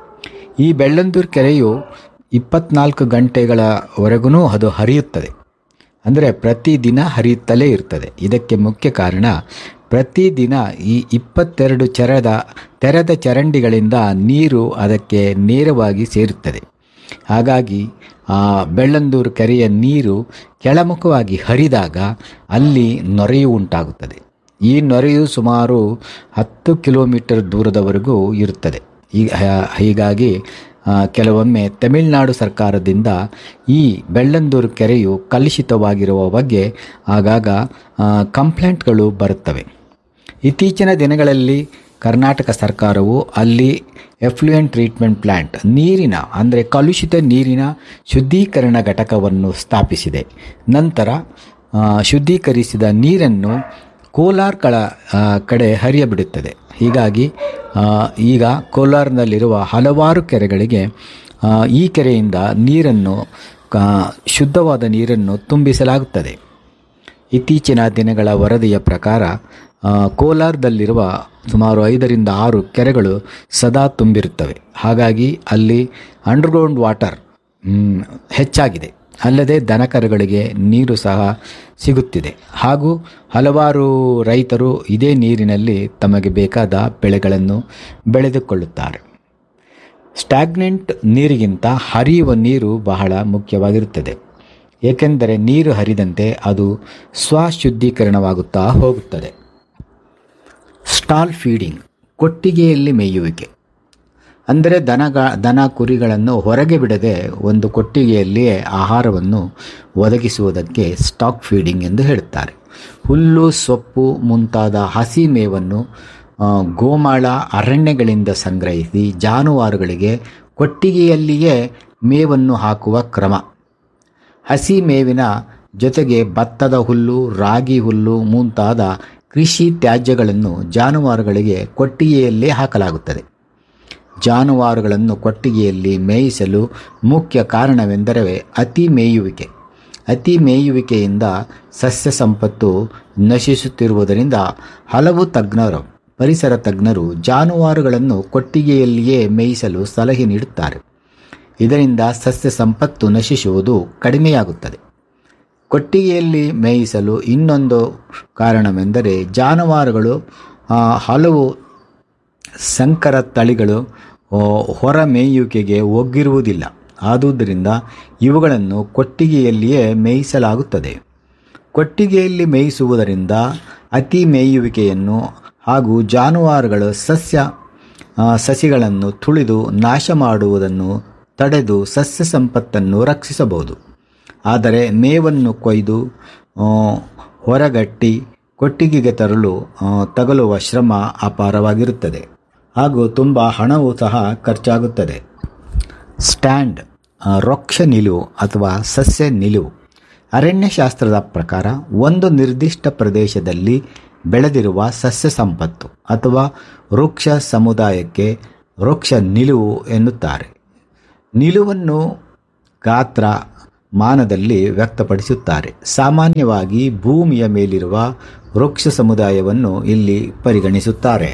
ಈ ಬೆಳ್ಳಂದೂರು ಕೆರೆಯು ಇಪ್ಪತ್ನಾಲ್ಕು ಗಂಟೆಗಳವರೆಗೂ ಅದು ಹರಿಯುತ್ತದೆ ಅಂದರೆ ಪ್ರತಿದಿನ ಹರಿಯುತ್ತಲೇ ಇರ್ತದೆ ಇದಕ್ಕೆ ಮುಖ್ಯ ಕಾರಣ ಪ್ರತಿದಿನ ಈ ಇಪ್ಪತ್ತೆರಡು ಚರದ ತೆರೆದ ಚರಂಡಿಗಳಿಂದ ನೀರು ಅದಕ್ಕೆ ನೇರವಾಗಿ ಸೇರುತ್ತದೆ ಹಾಗಾಗಿ ಆ ಬೆಳ್ಳಂದೂರು ಕೆರೆಯ ನೀರು ಕೆಳಮುಖವಾಗಿ ಹರಿದಾಗ ಅಲ್ಲಿ ನೊರೆಯು ಉಂಟಾಗುತ್ತದೆ ಈ ನೊರೆಯು ಸುಮಾರು ಹತ್ತು ಕಿಲೋಮೀಟರ್ ದೂರದವರೆಗೂ ಇರುತ್ತದೆ ಈ ಹೀಗಾಗಿ ಆ, ಕೆಲವೊಮ್ಮೆ ತಮಿಳುನಾಡು ಸರ್ಕಾರದಿಂದ ಈ ಬೆಳ್ಳಂದೂರು ಕೆರೆಯು ಕಲುಷಿತವಾಗಿರುವ ಬಗ್ಗೆ ಆಗಾಗ ಆ, ಕಂಪ್ಲೇಂಟ್ಗಳು ಬರುತ್ತವೆ ಇತ್ತೀಚಿನ ದಿನಗಳಲ್ಲಿ ಕರ್ನಾಟಕ ಸರ್ಕಾರವು ಅಲ್ಲಿ ಎಫ್ಲುಯೆಂಟ್ ಟ್ರೀಟ್ಮೆಂಟ್ ಪ್ಲ್ಯಾಂಟ್ ನೀರಿನ ಅಂದರೆ ಕಲುಷಿತ ನೀರಿನ ಶುದ್ಧೀಕರಣ ಘಟಕವನ್ನು ಸ್ಥಾಪಿಸಿದೆ ನಂತರ ಆ, ಶುದ್ಧೀಕರಿಸಿದ ನೀರನ್ನು ಕೋಲಾರ್ಗಳ ಆ, ಕಡೆ ಹರಿಯಬಿಡುತ್ತದೆ ಹೀಗಾಗಿ ಆ, ಈಗ ಕೋಲಾರ್ನಲ್ಲಿರುವ ಹಲವಾರು ಕೆರೆಗಳಿಗೆ ಆ, ಈ ಕೆರೆಯಿಂದ ನೀರನ್ನು ಆ, ಶುದ್ಧವಾದ ನೀರನ್ನು ತುಂಬಿಸಲಾಗುತ್ತದೆ ಇತ್ತೀಚಿನ ದಿನಗಳ ವರದಿಯ ಪ್ರಕಾರ ಆ, ಕೋಲಾರದಲ್ಲಿರುವ ಸುಮಾರು ಐದರಿಂದ ಆರು ಕೆರೆಗಳು ಸದಾ ತುಂಬಿರುತ್ತವೆ ಹಾಗಾಗಿ ಅಲ್ಲಿ ಅಂಡರ್ಗ್ರೌಂಡ್ ವಾಟರ್ ಮ್, ಹೆಚ್ಚಾಗಿದೆ ಅಲ್ಲದೆ ದನಕರುಗಳಿಗೆ ನೀರು ಸಹ ಸಿಗುತ್ತಿದೆ ಹಾಗೂ ಹಲವಾರು ರೈತರು ಇದೇ ನೀರಿನಲ್ಲಿ ತಮಗೆ ಬೇಕಾದ ಬೆಳೆಗಳನ್ನು ಬೆಳೆದುಕೊಳ್ಳುತ್ತಾರೆ ಸ್ಟಾಗ್ನೆಂಟ್ ನೀರಿಗಿಂತ ಹರಿಯುವ ನೀರು ಬಹಳ ಮುಖ್ಯವಾಗಿರುತ್ತದೆ ಏಕೆಂದರೆ ನೀರು ಹರಿದಂತೆ ಅದು ಸ್ವಶುದ್ಧೀಕರಣವಾಗುತ್ತಾ ಹೋಗುತ್ತದೆ ಸ್ಟಾಲ್ ಫೀಡಿಂಗ್ ಕೊಟ್ಟಿಗೆಯಲ್ಲಿ ಮೇಯುವಿಕೆ ಅಂದರೆ ದನಗ ದನ ಕುರಿಗಳನ್ನು ಹೊರಗೆ ಬಿಡದೆ ಒಂದು ಕೊಟ್ಟಿಗೆಯಲ್ಲಿಯೇ ಆಹಾರವನ್ನು ಒದಗಿಸುವುದಕ್ಕೆ ಸ್ಟಾಕ್ ಫೀಡಿಂಗ್ ಎಂದು ಹೇಳುತ್ತಾರೆ ಹುಲ್ಲು ಸೊಪ್ಪು ಮುಂತಾದ ಹಸಿ ಮೇವನ್ನು ಆ, ಗೋಮಾಳ ಅರಣ್ಯಗಳಿಂದ ಸಂಗ್ರಹಿಸಿ ಜಾನುವಾರುಗಳಿಗೆ ಕೊಟ್ಟಿಗೆಯಲ್ಲಿಯೇ ಮೇವನ್ನು ಹಾಕುವ ಕ್ರಮ ಹಸಿ ಮೇವಿನ ಜೊತೆಗೆ ಭತ್ತದ ಹುಲ್ಲು ರಾಗಿ ಹುಲ್ಲು ಮುಂತಾದ ಕೃಷಿ ತ್ಯಾಜ್ಯಗಳನ್ನು ಜಾನುವಾರುಗಳಿಗೆ ಕೊಟ್ಟಿಗೆಯಲ್ಲೇ ಹಾಕಲಾಗುತ್ತದೆ ಜಾನುವಾರುಗಳನ್ನು ಕೊಟ್ಟಿಗೆಯಲ್ಲಿ ಮೇಯಿಸಲು ಮುಖ್ಯ ಕಾರಣವೆಂದರೆ ಅತಿ ಮೇಯುವಿಕೆ ಅತಿ ಮೇಯುವಿಕೆಯಿಂದ ಸಸ್ಯ ಸಂಪತ್ತು ನಶಿಸುತ್ತಿರುವುದರಿಂದ ಹಲವು ತಜ್ಞರು ಪರಿಸರ ತಜ್ಞರು ಜಾನುವಾರುಗಳನ್ನು ಕೊಟ್ಟಿಗೆಯಲ್ಲಿಯೇ ಮೇಯಿಸಲು ಸಲಹೆ ನೀಡುತ್ತಾರೆ ಇದರಿಂದ ಸಸ್ಯ ಸಂಪತ್ತು ನಶಿಸುವುದು ಕಡಿಮೆಯಾಗುತ್ತದೆ ಕೊಟ್ಟಿಗೆಯಲ್ಲಿ ಮೇಯಿಸಲು ಇನ್ನೊಂದು ಕಾರಣವೆಂದರೆ ಜಾನುವಾರುಗಳು ಆ, ಹಲವು ಸಂಕರ ತಳಿಗಳು ಆ, ಹೊರ ಮೇಯುವಿಕೆಗೆ ಒಗ್ಗಿರುವುದಿಲ್ಲ ಆದುದರಿಂದ ಇವುಗಳನ್ನು ಕೊಟ್ಟಿಗೆಯಲ್ಲಿಯೇ ಮೇಯಿಸಲಾಗುತ್ತದೆ ಕೊಟ್ಟಿಗೆಯಲ್ಲಿ ಮೇಯಿಸುವುದರಿಂದ ಅತಿ ಮೇಯುವಿಕೆಯನ್ನು ಹಾಗೂ ಜಾನುವಾರುಗಳ ಸಸ್ಯ ಆ, ಸಸಿಗಳನ್ನು ತುಳಿದು ನಾಶ ಮಾಡುವುದನ್ನು ತಡೆದು ಸಸ್ಯ ಸಂಪತ್ತನ್ನು ರಕ್ಷಿಸಬಹುದು ಆದರೆ ಮೇವನ್ನು ಕೊಯ್ದು ಆ, ಹೊರಗಟ್ಟಿ ಕೊಟ್ಟಿಗೆಗೆ ತರಲು ಆ, ತಗಲುವ ಶ್ರಮ ಅಪಾರವಾಗಿರುತ್ತದೆ ಹಾಗೂ ತುಂಬ ಹಣವೂ ಸಹ ಖರ್ಚಾಗುತ್ತದೆ ಸ್ಟ್ಯಾಂಡ್ ಆ, ವೃಕ್ಷ ನಿಲುವು ಅಥವಾ ಸಸ್ಯ ನಿಲುವು ಅರಣ್ಯಶಾಸ್ತ್ರದ ಪ್ರಕಾರ ಒಂದು ನಿರ್ದಿಷ್ಟ ಪ್ರದೇಶದಲ್ಲಿ ಬೆಳೆದಿರುವ ಸಸ್ಯ ಸಂಪತ್ತು ಅಥವಾ ವೃಕ್ಷ ಸಮುದಾಯಕ್ಕೆ ವೃಕ್ಷ ನಿಲುವು ಎನ್ನುತ್ತಾರೆ ನಿಲುವನ್ನು ಗಾತ್ರ ಮಾನದಲ್ಲಿ ವ್ಯಕ್ತಪಡಿಸುತ್ತಾರೆ ಸಾಮಾನ್ಯವಾಗಿ ಭೂಮಿಯ ಮೇಲಿರುವ ವೃಕ್ಷ ಸಮುದಾಯವನ್ನು ಇಲ್ಲಿ ಪರಿಗಣಿಸುತ್ತಾರೆ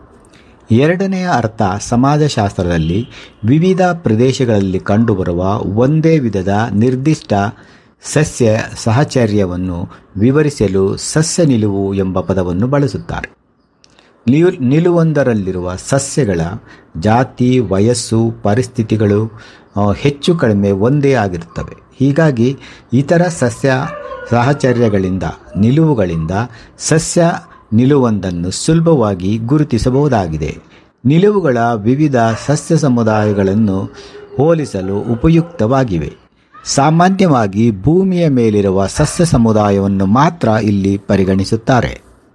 ಎರಡನೆಯ ಅರ್ಥ ಸಮಾಜಶಾಸ್ತ್ರದಲ್ಲಿ ವಿವಿಧ ಪ್ರದೇಶಗಳಲ್ಲಿ ಕಂಡುಬರುವ ಒಂದೇ ವಿಧದ ನಿರ್ದಿಷ್ಟ ಸಸ್ಯ ಸಹಚರ್ಯವನ್ನು ವಿವರಿಸಲು ಸಸ್ಯ ನಿಲುವು ಎಂಬ ಪದವನ್ನು ಬಳಸುತ್ತಾರೆ ನಿಲು ನಿಲುವೊಂದರಲ್ಲಿರುವ ಸಸ್ಯಗಳ ಜಾತಿ ವಯಸ್ಸು ಪರಿಸ್ಥಿತಿಗಳು ಆ, ಹೆಚ್ಚು ಕಡಿಮೆ ಒಂದೇ ಆಗಿರುತ್ತವೆ ಹೀಗಾಗಿ ಇತರ ಸಸ್ಯ ಸಹಚರ್ಯಗಳಿಂದ ನಿಲುವುಗಳಿಂದ ಸಸ್ಯ ನಿಲುವೊಂದನ್ನು ಸುಲಭವಾಗಿ ಗುರುತಿಸಬಹುದಾಗಿದೆ ನಿಲುವುಗಳ ವಿವಿಧ ಸಸ್ಯ ಸಮುದಾಯಗಳನ್ನು ಹೋಲಿಸಲು ಉಪಯುಕ್ತವಾಗಿವೆ ಸಾಮಾನ್ಯವಾಗಿ ಭೂಮಿಯ ಮೇಲಿರುವ ಸಸ್ಯ ಸಮುದಾಯವನ್ನು ಮಾತ್ರ ಇಲ್ಲಿ ಪರಿಗಣಿಸುತ್ತಾರೆ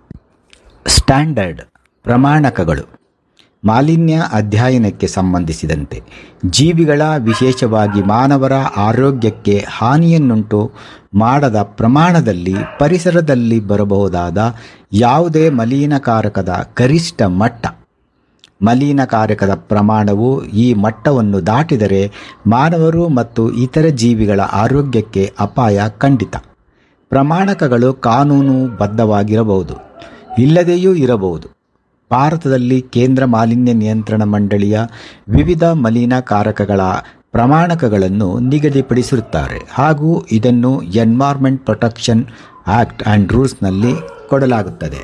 ಸ್ಟ್ಯಾಂಡರ್ಡ್ ಪ್ರಮಾಣಕಗಳು ಮಾಲಿನ್ಯ ಅಧ್ಯಯನಕ್ಕೆ ಸಂಬಂಧಿಸಿದಂತೆ ಜೀವಿಗಳ ವಿಶೇಷವಾಗಿ ಮಾನವರ ಆರೋಗ್ಯಕ್ಕೆ ಹಾನಿಯನ್ನುಂಟು ಮಾಡದ ಪ್ರಮಾಣದಲ್ಲಿ ಪರಿಸರದಲ್ಲಿ ಬರಬಹುದಾದ ಯಾವುದೇ ಮಲಿನಕಾರಕದ ಗರಿಷ್ಠ ಮಟ್ಟ ಮಲಿನಕಾರಕದ ಪ್ರಮಾಣವು ಈ ಮಟ್ಟವನ್ನು ದಾಟಿದರೆ ಮಾನವರು ಮತ್ತು ಇತರ ಜೀವಿಗಳ ಆರೋಗ್ಯಕ್ಕೆ ಅಪಾಯ ಖಂಡಿತ ಪ್ರಮಾಣಕಗಳು ಕಾನೂನುಬದ್ಧವಾಗಿರಬಹುದು ಇಲ್ಲದೆಯೂ ಇರಬಹುದು ಭಾರತದಲ್ಲಿ ಕೇಂದ್ರ ಮಾಲಿನ್ಯ ನಿಯಂತ್ರಣ ಮಂಡಳಿಯ ವಿವಿಧ ಮಲಿನಕಾರಕಗಳ ಪ್ರಮಾಣಕಗಳನ್ನು ನಿಗದಿಪಡಿಸಿರುತ್ತಾರೆ ಹಾಗೂ ಇದನ್ನು ಎನ್ವೈರ್ಮೆಂಟ್ ಪ್ರೊಟೆಕ್ಷನ್ ಆಕ್ಟ್ ಆ್ಯಂಡ್ ರೂಲ್ಸ್ನಲ್ಲಿ ಕೊಡಲಾಗುತ್ತದೆ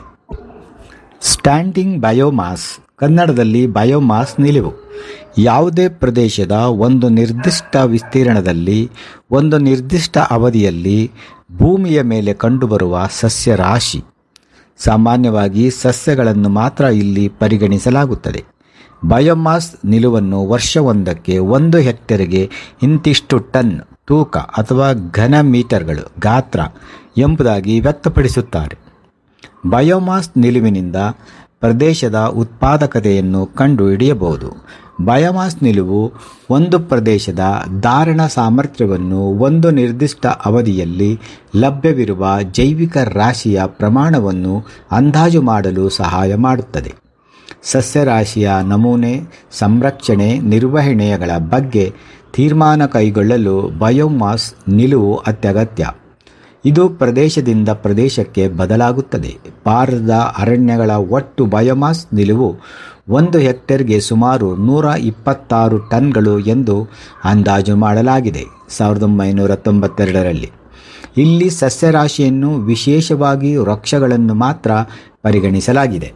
ಸ್ಟ್ಯಾಂಡಿಂಗ್ ಬಯೋಮಾಸ್ ಕನ್ನಡದಲ್ಲಿ ಬಯೋಮಾಸ್ ನಿಲುವು ಯಾವುದೇ ಪ್ರದೇಶದ ಒಂದು ನಿರ್ದಿಷ್ಟ ವಿಸ್ತೀರ್ಣದಲ್ಲಿ ಒಂದು ನಿರ್ದಿಷ್ಟ ಅವಧಿಯಲ್ಲಿ ಭೂಮಿಯ ಮೇಲೆ ಕಂಡುಬರುವ ಸಸ್ಯ ರಾಶಿ ಸಾಮಾನ್ಯವಾಗಿ ಸಸ್ಯಗಳನ್ನು ಮಾತ್ರ ಇಲ್ಲಿ ಪರಿಗಣಿಸಲಾಗುತ್ತದೆ ಬಯೋಮಾಸ್ ನಿಲುವನ್ನು ವರ್ಷವೊಂದಕ್ಕೆ ಒಂದು ಹೆಕ್ಟೇರ್ಗೆ ಇಂತಿಷ್ಟು ಟನ್ ತೂಕ ಅಥವಾ ಘನ ಮೀಟರ್ಗಳು ಗಾತ್ರ ಎಂಬುದಾಗಿ ವ್ಯಕ್ತಪಡಿಸುತ್ತಾರೆ ಬಯೋಮಾಸ್ ನಿಲುವಿನಿಂದ ಪ್ರದೇಶದ ಉತ್ಪಾದಕತೆಯನ್ನು ಕಂಡುಹಿಡಿಯಬಹುದು ಬಯೋಮಾಸ್ ನಿಲುವು ಒಂದು ಪ್ರದೇಶದ ಧಾರಣ ಸಾಮರ್ಥ್ಯವನ್ನು ಒಂದು ನಿರ್ದಿಷ್ಟ ಅವಧಿಯಲ್ಲಿ ಲಭ್ಯವಿರುವ ಜೈವಿಕ ರಾಶಿಯ ಪ್ರಮಾಣವನ್ನು ಅಂದಾಜು ಮಾಡಲು ಸಹಾಯ ಮಾಡುತ್ತದೆ ಸಸ್ಯರಾಶಿಯ ನಮೂನೆ ಸಂರಕ್ಷಣೆ ನಿರ್ವಹಣೆಗಳ ಬಗ್ಗೆ ತೀರ್ಮಾನ ಕೈಗೊಳ್ಳಲು ಬಯೋಮಾಸ್ ನಿಲುವು ಅತ್ಯಗತ್ಯ ಇದು ಪ್ರದೇಶದಿಂದ ಪ್ರದೇಶಕ್ಕೆ ಬದಲಾಗುತ್ತದೆ ಭಾರತದ ಅರಣ್ಯಗಳ ಒಟ್ಟು ಬಯೋಮಾಸ್ ನಿಲುವು ಒಂದು ಹೆಕ್ಟೇರ್ಗೆ ಸುಮಾರು ನೂರ ಇಪ್ಪತ್ತಾರು ಟನ್ಗಳು ಎಂದು ಅಂದಾಜು ಮಾಡಲಾಗಿದೆ ಸಾವಿರದ ಒಂಬೈನೂರ ತೊಂಬತ್ತೆರಡರಲ್ಲಿ ಇಲ್ಲಿ ಸಸ್ಯರಾಶಿಯನ್ನು ವಿಶೇಷವಾಗಿ ವೃಕ್ಷಗಳನ್ನು ಮಾತ್ರ ಪರಿಗಣಿಸಲಾಗಿದೆ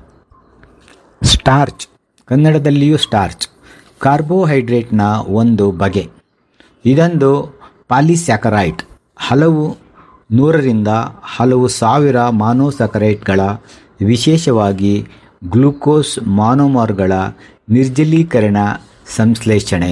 ಸ್ಟಾರ್ಚ್ ಕನ್ನಡದಲ್ಲಿಯೂ ಸ್ಟಾರ್ಚ್ ಕಾರ್ಬೋಹೈಡ್ರೇಟ್ನ ಒಂದು ಬಗೆ ಇದೊಂದು ಪಾಲಿಸ್ಯಾಕರೈಟ್ ಹಲವು ನೂರರಿಂದ ಹಲವು ಸಾವಿರ ಮಾನೋಸಕರೈಟ್ಗಳ ವಿಶೇಷವಾಗಿ ಗ್ಲೂಕೋಸ್ ಮಾನೋಮರ್ಗಳ ನಿರ್ಜಲೀಕರಣ ಸಂಶ್ಲೇಷಣೆ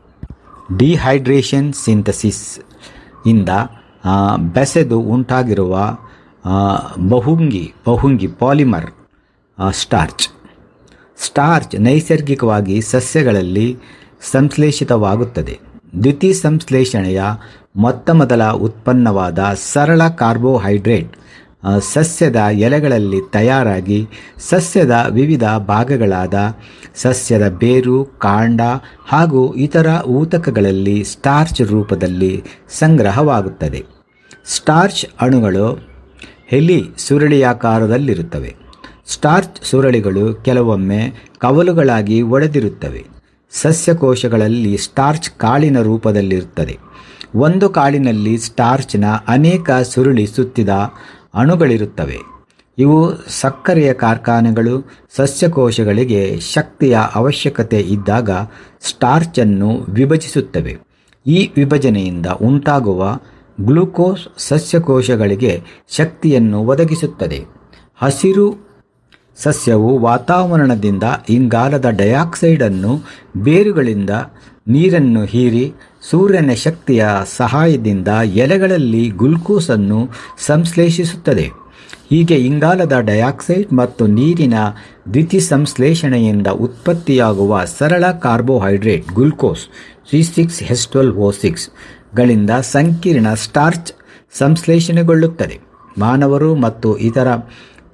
ಡಿಹೈಡ್ರೇಷನ್ ಸಿಂಥಸಿಸ್ ಇಂದ ಆ, ಬೆಸೆದು ಉಂಟಾಗಿರುವ ಆ, ಬಹುಂಗಿ ಬಹುಂಗಿ ಪಾಲಿಮರ್ ಆ, ಸ್ಟಾರ್ಚ್ ಸ್ಟಾರ್ಚ್ ನೈಸರ್ಗಿಕವಾಗಿ ಸಸ್ಯಗಳಲ್ಲಿ ಸಂಶ್ಲೇಷಿತವಾಗುತ್ತದೆ ದ್ಯುತಿ ಸಂಶ್ಲೇಷಣೆಯ ಮೊತ್ತ ಮೊದಲ ಉತ್ಪನ್ನವಾದ ಸರಳ ಕಾರ್ಬೋಹೈಡ್ರೇಟ್ ಆ, ಸಸ್ಯದ ಎಲೆಗಳಲ್ಲಿ ತಯಾರಾಗಿ ಸಸ್ಯದ ವಿವಿಧ ಭಾಗಗಳಾದ ಸಸ್ಯದ ಬೇರು ಕಾಂಡ ಹಾಗೂ ಇತರ ಊತಕಗಳಲ್ಲಿ ಸ್ಟಾರ್ಚ್ ರೂಪದಲ್ಲಿ ಸಂಗ್ರಹವಾಗುತ್ತದೆ ಸ್ಟಾರ್ಚ್ ಅಣುಗಳು ಹೆಲಿ ಸುರುಳಿಯಾಕಾರದಲ್ಲಿರುತ್ತವೆ ಸ್ಟಾರ್ಚ್ ಸುರಳಿಗಳು ಕೆಲವೊಮ್ಮೆ ಕವಲುಗಳಾಗಿ ಒಡೆದಿರುತ್ತವೆ ಸಸ್ಯಕೋಶಗಳಲ್ಲಿ ಸ್ಟಾರ್ಚ್ ಕಾಳಿನ ರೂಪದಲ್ಲಿರುತ್ತದೆ ಒಂದು ಕಾಳಿನಲ್ಲಿ ಸ್ಟಾರ್ಚ್ನ ಅನೇಕ ಸುರುಳಿ ಸುತ್ತಿದ ಅಣುಗಳಿರುತ್ತವೆ ಇವು ಸಕ್ಕರೆಯ ಕಾರ್ಖಾನೆಗಳು ಸಸ್ಯಕೋಶಗಳಿಗೆ ಶಕ್ತಿಯ ಅವಶ್ಯಕತೆ ಇದ್ದಾಗ ಸ್ಟಾರ್ಚನ್ನು ವಿಭಜಿಸುತ್ತವೆ ಈ ವಿಭಜನೆಯಿಂದ ಉಂಟಾಗುವ ಗ್ಲೂಕೋಸ್ ಸಸ್ಯಕೋಶಗಳಿಗೆ ಶಕ್ತಿಯನ್ನು ಒದಗಿಸುತ್ತದೆ ಹಸಿರು ಸಸ್ಯವು ವಾತಾವರಣದಿಂದ ಇಂಗಾಲದ ಡೈಆಕ್ಸೈಡನ್ನು ಬೇರುಗಳಿಂದ ನೀರನ್ನು ಹೀರಿ ಸೂರ್ಯನ ಶಕ್ತಿಯ ಸಹಾಯದಿಂದ ಎಲೆಗಳಲ್ಲಿ ಗ್ಲುಕೋಸನ್ನು ಸಂಶ್ಲೇಷಿಸುತ್ತದೆ ಹೀಗೆ ಇಂಗಾಲದ ಡೈಆಕ್ಸೈಡ್ ಮತ್ತು ನೀರಿನ ದ್ಯುತಿ ಸಂಶ್ಲೇಷಣೆಯಿಂದ ಉತ್ಪತ್ತಿಯಾಗುವ ಸರಳ carbohydrate glucose C six S twelve O six ಗಳಿಂದ ಸಂಕೀರ್ಣ ಸ್ಟಾರ್ಚ್ ಸಂಶ್ಲೇಷಣೆಗೊಳ್ಳುತ್ತದೆ ಮಾನವರು ಮತ್ತು ಇತರ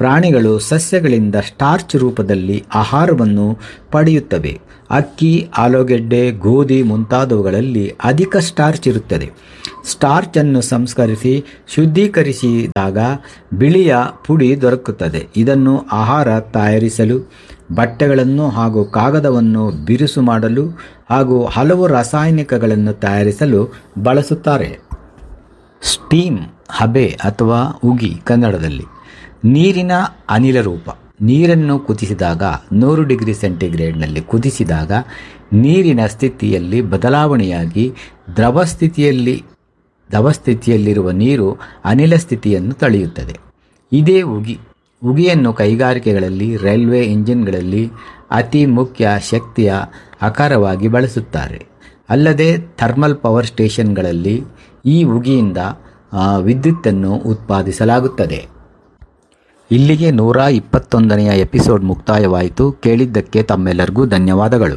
ಪ್ರಾಣಿಗಳು ಸಸ್ಯಗಳಿಂದ ಸ್ಟಾರ್ಚ್ ರೂಪದಲ್ಲಿ ಆಹಾರವನ್ನು ಪಡೆಯುತ್ತವೆ ಅಕ್ಕಿ ಆಲೂಗೆಡ್ಡೆ ಗೋಧಿ ಮುಂತಾದವುಗಳಲ್ಲಿ ಅಧಿಕ ಸ್ಟಾರ್ಚ್ ಇರುತ್ತದೆ ಸ್ಟಾರ್ಚ್ ಅನ್ನು ಸಂಸ್ಕರಿಸಿ ಶುದ್ಧೀಕರಿಸಿದಾಗ ಬಿಳಿಯ ಪುಡಿ ದೊರಕುತ್ತದೆ ಇದನ್ನು ಆಹಾರ ತಯಾರಿಸಲು ಬಟ್ಟೆಗಳನ್ನು ಹಾಗೂ ಕಾಗದವನ್ನು ಬಿರುಸು ಮಾಡಲು ಹಾಗೂ ಹಲವು ರಾಸಾಯನಿಕಗಳನ್ನು ತಯಾರಿಸಲು ಬಳಸುತ್ತಾರೆ ಸ್ಟೀಮ್ ಹಬೆ ಅಥವಾ ಉಗಿ ಕನ್ನಡದಲ್ಲಿ ನೀರಿನ ಅನಿಲ ರೂಪ ನೀರನ್ನು ಕುದಿಸಿದಾಗ ನೂರು ಡಿಗ್ರಿ ಸೆಂಟಿಗ್ರೇಡ್ನಲ್ಲಿ ಕುದಿಸಿದಾಗ ನೀರಿನ ಸ್ಥಿತಿಯಲ್ಲಿ ಬದಲಾವಣೆಯಾಗಿ ದ್ರವ ಸ್ಥಿತಿಯಲ್ಲಿ ದ್ರವ ಸ್ಥಿತಿಯಲ್ಲಿರುವ ನೀರು ಅನಿಲ ಸ್ಥಿತಿಯನ್ನು ತಳೆಯುತ್ತದೆ ಇದೇ ಉಗಿ ಉಗಿಯನ್ನು ಕೈಗಾರಿಕೆಗಳಲ್ಲಿ ರೈಲ್ವೆ ಇಂಜಿನ್ಗಳಲ್ಲಿ ಅತಿ ಮುಖ್ಯ ಶಕ್ತಿಯ ಆಕಾರವಾಗಿ ಬಳಸುತ್ತಾರೆ ಅಲ್ಲದೆ ಥರ್ಮಲ್ ಪವರ್ ಸ್ಟೇಷನ್ಗಳಲ್ಲಿ ಈ ಉಗಿಯಿಂದ ಆ, ವಿದ್ಯುತ್ತನ್ನು ಉತ್ಪಾದಿಸಲಾಗುತ್ತದೆ ಇಲ್ಲಿಗೆ ನೂರ ಇಪ್ಪತ್ತೊಂದನೆಯ ಎಪಿಸೋಡ್ ಮುಕ್ತಾಯವಾಯಿತು ಕೇಳಿದ್ದಕ್ಕೆ ತಮ್ಮೆಲ್ಲರಿಗೂ ಧನ್ಯವಾದಗಳು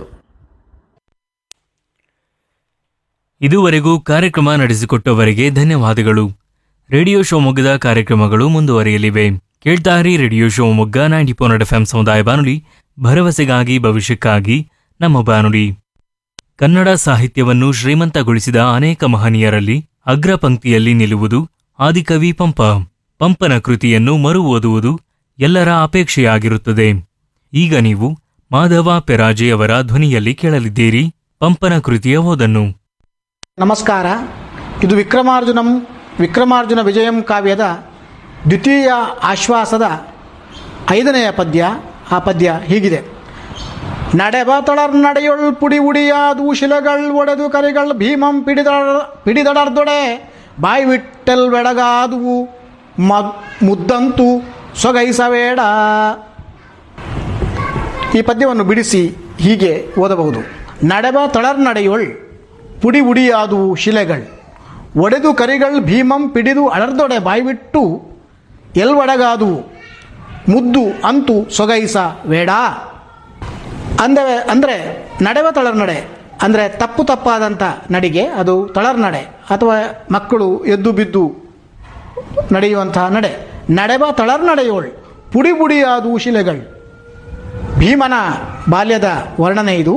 ಇದುವರೆಗೂ ಕಾರ್ಯಕ್ರಮ ನಡೆಸಿಕೊಟ್ಟವರಿಗೆ ಧನ್ಯವಾದಗಳು ರೇಡಿಯೋ ಶಿವಮೊಗ್ಗದ ಕಾರ್ಯಕ್ರಮಗಳು ಮುಂದುವರಿಯಲಿವೆ ಕೇಳ್ತಾರಿ radio Shivamogga ninety four F M ಸಮುದಾಯ ಬಾನುಲಿ ಭರವಸೆಗಾಗಿ ಭವಿಷ್ಯಕ್ಕಾಗಿ ನಮ್ಮ ಬಾನುಲಿ ಕನ್ನಡ ಸಾಹಿತ್ಯವನ್ನು ಶ್ರೀಮಂತಗೊಳಿಸಿದ ಅನೇಕ ಮಹನೀಯರಲ್ಲಿ ಅಗ್ರ ಪಂಕ್ತಿಯಲ್ಲಿ ನಿಲ್ಲುವುದು ಆದಿಕವಿ ಪಂಪ ಪಂಪನ ಕೃತಿಯನ್ನು ಮರು ಓದುವುದು ಎಲ್ಲರ ಅಪೇಕ್ಷೆಯಾಗಿರುತ್ತದೆ ಈಗ ನೀವು ಮಾಧವ ಪೆರಾಜೆ ಅವರ ಧ್ವನಿಯಲ್ಲಿ ಕೇಳಲಿದ್ದೀರಿ ಪಂಪನ ಕೃತಿಯ ಓದನ್ನು ನಮಸ್ಕಾರ ಇದು ವಿಕ್ರಮಾರ್ಜುನಂ ವಿಕ್ರಮಾರ್ಜುನ ವಿಜಯಂ ಕಾವ್ಯದ ದ್ವಿತೀಯ ಆಶ್ವಾಸದ ಐದನೆಯ ಪದ್ಯ ಆ ಪದ್ಯ ಹೀಗಿದೆ ನಡೆಬ ತಳರ್ ನಡೆಯೊಳ್ ಪುಡಿ ಉಡಿಯಾದು ಶಿಲೆಗಳ್ ಒಡೆದು ಕರಿಗಳ್ ಭೀಮಂ ಪಿಡಿದಡ ಪಿಡಿದಡರ್ದೊಡೆ ಬಾಯಿ ವಿಟ್ಟಲ್ ಬೆಳಗಾದುವು ಮದ್ ಮುದ್ದಂತು ಸೊಗೈಸಬೇಡ ಈ ಪದ್ಯವನ್ನು ಬಿಡಿಸಿ ಹೀಗೆ ಓದಬಹುದು ನಡೆಬ ತಳರ್ ನಡೆಯೊಳ್ ಪುಡಿ ಉಡಿಯಾದುವು ಶಿಲೆಗಳ್ ಒಡೆದು ಕರಿಗಳ್ ಭೀಮಂ ಪಿಡಿದು ಅಳರ್ದೊಡೆ ಬಾಯ್ಬಿಟ್ಟು ಎಲ್ವಡಗಾದುವು ಮುದ್ದು ಅಂತು ಸೊಗೈಸ ಬೇಡ ಅಂದವೆ ಅಂದರೆ ನಡೆವ ತಳರ್ನಡೆ ಅಂದರೆ ತಪ್ಪು ತಪ್ಪಾದಂಥ ನಡಿಗೆ ಅದು ತಳರ್ನಡೆ ಅಥವಾ ಮಕ್ಕಳು ಎದ್ದು ಬಿದ್ದು ನಡೆಯುವಂತಹ ನಡೆ ನಡೆವ ತಳರ್ನಡೆಯೋಳ್ ಪುಡಿ ಪುಡಿಯಾದು ಶಿಲೆಗಳು ಭೀಮನ ಬಾಲ್ಯದ ವರ್ಣನೆ ಇದು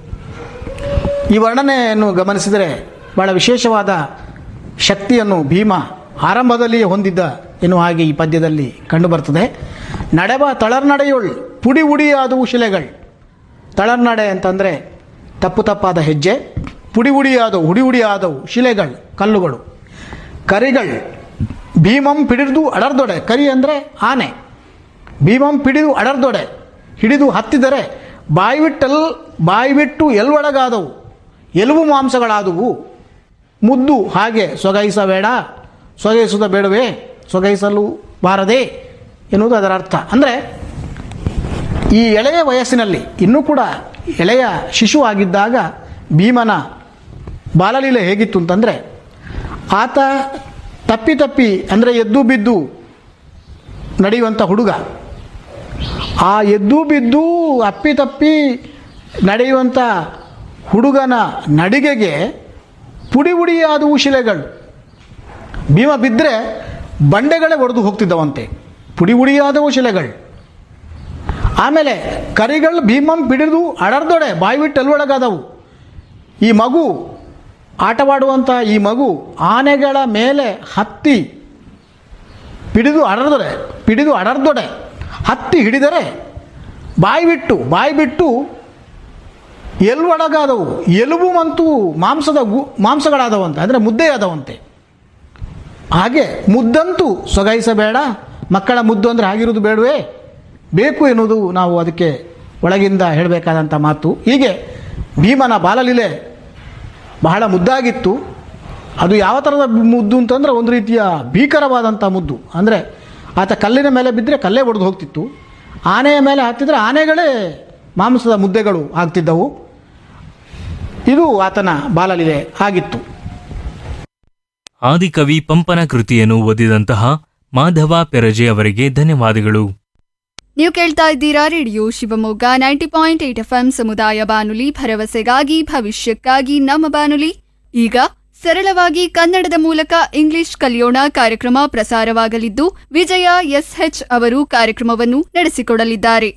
ಈ ವರ್ಣನೆಯನ್ನು ಗಮನಿಸಿದರೆ ಬಹಳ ವಿಶೇಷವಾದ ಶಕ್ತಿಯನ್ನು ಭೀಮ ಆರಂಭದಲ್ಲಿಯೇ ಹೊಂದಿದ್ದ ಎನ್ನುವ ಹಾಗೆ ಈ ಪದ್ಯದಲ್ಲಿ ಕಂಡುಬರ್ತದೆ ನಡೆವ ತಳರ್ನಡೆಯೋಳ್ ಪುಡಿ ಉಡಿಯಾದವು ಶಿಲೆಗಳು ತಳರ್ನಡೆ ಅಂತಂದರೆ ತಪ್ಪು ತಪ್ಪಾದ ಹೆಜ್ಜೆ ಪುಡಿ ಉಡಿಯಾದವು ಹುಡಿ ಉಡಿಯಾದವು ಶಿಲೆಗಳು ಕಲ್ಲುಗಳು ಕರಿಗಳು ಭೀಮಂ ಪಿಡಿದು ಅಡರ್ದೊಡೆ ಕರಿ ಅಂದರೆ ಆನೆ ಭೀಮಂ ಪಿಡಿದು ಅಡರ್ದೊಡೆ ಹಿಡಿದು ಹತ್ತಿದರೆ ಬಾಯ್ಬಿಟ್ಟಲ್ ಬಾಯ್ಬಿಟ್ಟು ಎಲ್ವೊಳಗಾದವು ಎಲುಬು ಮಾಂಸಗಳಾದವು ಮುದ್ದು ಹಾಗೆ ಸೊಗೈಸಬೇಡ ಸೊಗೈಸುದ ಬೇಡವೇ ಸೊಗೈಸಲು ಬಾರದೆ ಎನ್ನುವುದು ಅದರ ಅರ್ಥ ಅಂದರೆ ಈ ಎಳೆಯ ವಯಸ್ಸಿನಲ್ಲಿ ಇನ್ನೂ ಕೂಡ ಎಳೆಯ ಶಿಶು ಆಗಿದ್ದಾಗ ಭೀಮನ ಬಾಲಲೀಲೆ ಹೇಗಿತ್ತು ಅಂತಂದರೆ ಆತ ತಪ್ಪಿ ತಪ್ಪಿ ಅಂದರೆ ಎದ್ದು ಬಿದ್ದು ನಡೆಯುವಂಥ ಹುಡುಗ ಆ ಎದ್ದು ಬಿದ್ದು ಅಪ್ಪಿ ತಪ್ಪಿ ನಡೆಯುವಂಥ ಹುಡುಗನ ನಡಿಗೆಗೆ ಪುಡಿ ಪುಡಿಯಾದವು ಶಿಲೆಗಳು ಭೀಮ ಬಿದ್ದರೆ ಬಂಡೆಗಳೇ ಒಡೆದು ಹೋಗ್ತಿದ್ದವಂತೆ ಪುಡಿ ಪುಡಿಯಾದವು ಶಿಲೆಗಳು ಆಮೇಲೆ ಕರಿಗಳು ಭೀಮಂ ಪಿಡಿದು ಅಡರ್ದೊಡೆ ಬಾಯ್ಬಿಟ್ಟು ಎಲ್ವೊಳಗಾದವು ಈ ಮಗು ಆಟವಾಡುವಂಥ ಈ ಮಗು ಆನೆಗಳ ಮೇಲೆ ಹತ್ತಿ ಪಿಡಿದು ಅಡರ್ದೊಡೆ ಪಿಡಿದು ಅಡರ್ದೊಡೆ ಹತ್ತಿ ಹಿಡಿದರೆ ಬಾಯಿ ಬಿಟ್ಟು ಬಾಯಿ ಬಿಟ್ಟು ಎಲ್ವೊಳಗಾದವು ಎಲುಬು ಮತ್ತು ಮಾಂಸದ ಗು ಮಾಂಸಗಳಾದವಂತೆ ಅಂದರೆ ಮುದ್ದೆಯಾದವಂತೆ ಹಾಗೆ ಮುದ್ದಂತೂ ಸೊಗೈಸಬೇಡ ಮಕ್ಕಳ ಮುದ್ದು ಅಂದರೆ ಆಗಿರುವುದು ಬೇಡವೇ ಬೇಕು ಎನ್ನುವುದು ನಾವು ಅದಕ್ಕೆ ಒಳಗಿಂದ ಹೇಳಬೇಕಾದಂಥ ಮಾತು ಹೀಗೆ ಭೀಮನ ಬಾಲಲೀಲೆ ಬಹಳ ಮುದ್ದಾಗಿತ್ತು ಅದು ಯಾವ ಥರದ ಮುದ್ದು ಅಂತಂದರೆ ಒಂದು ರೀತಿಯ ಭೀಕರವಾದಂಥ ಮುದ್ದು ಅಂದರೆ ಆತ ಕಲ್ಲಿನ ಮೇಲೆ ಬಿದ್ದರೆ ಕಲ್ಲೇ ಒಡೆದು ಹೋಗ್ತಿತ್ತು ಆನೆಯ ಮೇಲೆ ಹತ್ತಿದ್ರೆ ಆನೆಗಳೇ ಮಾಂಸದ ಮುದ್ದೆಗಳು ಆಗ್ತಿದ್ದವು ಇದು ಆತನ ಬಾಲಲೀಲೆ ಆಗಿತ್ತು ಆದಿಕವಿ ಪಂಪನ ಕೃತಿಯನ್ನು ಓದಿದಂತಹ ಮಾಧವ ಪೆರಜೆ ಅವರಿಗೆ ಧನ್ಯವಾದಗಳು ನೀವು ಕೇಳ್ತಾ ಇದ್ದೀರಾ radio Shivamogga ninety point eight F M ಸಮುದಾಯ ಬಾನುಲಿ ಭರವಸೆಗಾಗಿ ಭವಿಷ್ಯಕ್ಕಾಗಿ ನಮ್ಮ ಬಾನುಲಿ ಈಗ ಸರಳವಾಗಿ ಕನ್ನಡದ ಮೂಲಕ ಇಂಗ್ಲಿಷ್ ಕಲಿಯೋಣ ಕಾರ್ಯಕ್ರಮ ಪ್ರಸಾರವಾಗಲಿದ್ದು ವಿಜಯ ಎಸ್ಎಚ್ ಅವರು ಕಾರ್ಯಕ್ರಮವನ್ನು ನಡೆಸಿಕೊಡಲಿದ್ದಾರೆ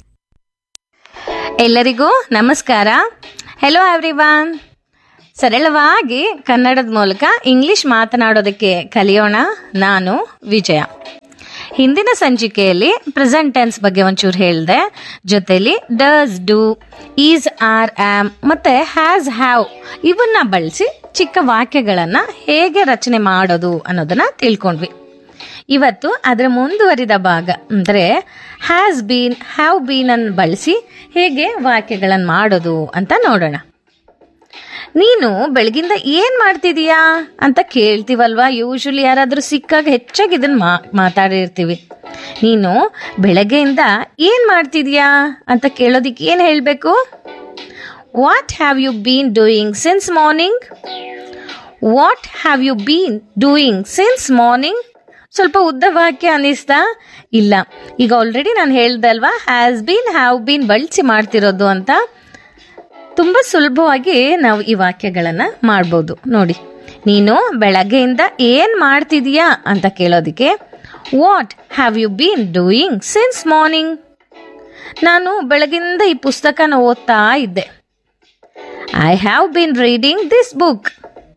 ಎಲ್ಲರಿಗೂ ನಮಸ್ಕಾರ ಹೆಲೋ ಎವ್ರಿವಾನ್ ಸರಳವಾಗಿ ಕನ್ನಡದ ಮೂಲಕ ಇಂಗ್ಲಿಷ್ ಮಾತನಾಡೋದಕ್ಕೆ ಕಲಿಯೋಣ ನಾನು ವಿಜಯ ಹಿಂದಿನ ಸಂಚಿಕೆಯಲ್ಲಿ ಪ್ರೆಸೆಂಟ್ ಟೆನ್ಸ್ ಬಗ್ಗೆ ಒಂಚೂರು ಹೇಳಿದೆ ಜೊತೆಲಿ does do is are am ಮತ್ತೆ ಹ್ಯಾಸ್ ಹ್ಯಾವ್ ಇವನ್ನ ಬಳಸಿ ಚಿಕ್ಕ ವಾಕ್ಯಗಳನ್ನು ಹೇಗೆ ರಚನೆ ಮಾಡೋದು ಅನ್ನೋದನ್ನ ತಿಳ್ಕೊಂಡ್ವಿ ಇವತ್ತು ಅದರ ಮುಂದುವರಿದ ಭಾಗ ಅಂದರೆ ಹ್ಯಾಸ್ ಬೀನ್ ಹ್ಯಾವ್ ಬೀನ್ ಅನ್ನು ಬಳಸಿ ಹೇಗೆ ವಾಕ್ಯಗಳನ್ನು ಮಾಡೋದು ಅಂತ ನೋಡೋಣ ನೀನು ಬೆಳಗಿಂದ ಏನ್ ಮಾಡ್ತಿದೀಯಾ ಅಂತ ಕೇಳ್ತೀವಲ್ವಾ ಯೂಶಲಿ ಯಾರಾದ್ರೂ ಸಿಕ್ಕಾಗ ಹೆಚ್ಚಾಗಿ ಇದನ್ನ ಮಾ ಮಾತಾಡಿರ್ತೀವಿ ನೀನು ಬೆಳಗ್ಗೆಯಿಂದ ಏನ್ ಮಾಡ್ತಿದೀಯಾ ಅಂತ ಕೇಳೋದಿಕ್ಕೆ ಏನ್ ಹೇಳ್ಬೇಕು what have you been doing since morning what have you been doing since morning ಸ್ವಲ್ಪ ಉದ್ದ ವಾಕ್ಯ ಅನ್ನಿಸ್ತಾ ಇಲ್ಲ ಈಗ ಆಲ್ರೆಡಿ ನಾನು ಹೇಳ್ದೆ ಅಲ್ವಾ ಹ್ಯಾಸ್ ಬೀನ್ ಹ್ಯಾವ್ ಬೀನ್ ಬಳಸಿ ಮಾಡ್ತಿರೋದು ಅಂತ ತುಂಬ ಸುಲಭವಾಗಿ ನಾವು ಈ ವಾಕ್ಯಗಳನ್ನು ಮಾಡ್ಬೋದು ನೋಡಿ ನೀನು ಬೆಳಗ್ಗೆಯಿಂದ ಏನು ಮಾಡ್ತಿದೀಯಾ ಅಂತ ಕೇಳೋದಕ್ಕೆ what have you been doing since morning ನಾನು ಬೆಳಗಿಂದ ಈ ಪುಸ್ತಕನ ಓದ್ತಾ ಇದ್ದೆ I have been reading this book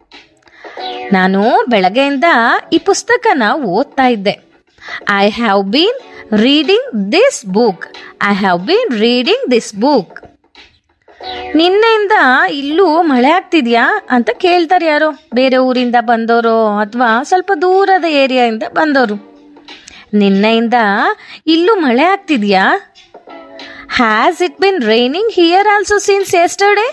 ನಾನು ಬೆಳಗ್ಗೆಯಿಂದ ಈ ಪುಸ್ತಕನ ಓದ್ತಾ ಇದ್ದೆ I have been reading this book I have been reading this book ನಿನ್ನೆಯಿಂದ ಇಲ್ಲೂ ಮಳೆ ಆಗ್ತಿದ್ಯಾ ಅಂತ ಕೇಳ್ತಾರೆ ಯಾರೋ ಬೇರೆ ಊರಿಂದ ಬಂದವರು ಅಥವಾ ಸ್ವಲ್ಪ ದೂರದ ಏರಿಯಾಯಿಂದ ಬಂದವರು ನಿನ್ನೆಯಿಂದ ಇಲ್ಲೂ ಮಳೆ ಆಗ್ತಿದ್ಯಾ has it been raining here also since yesterday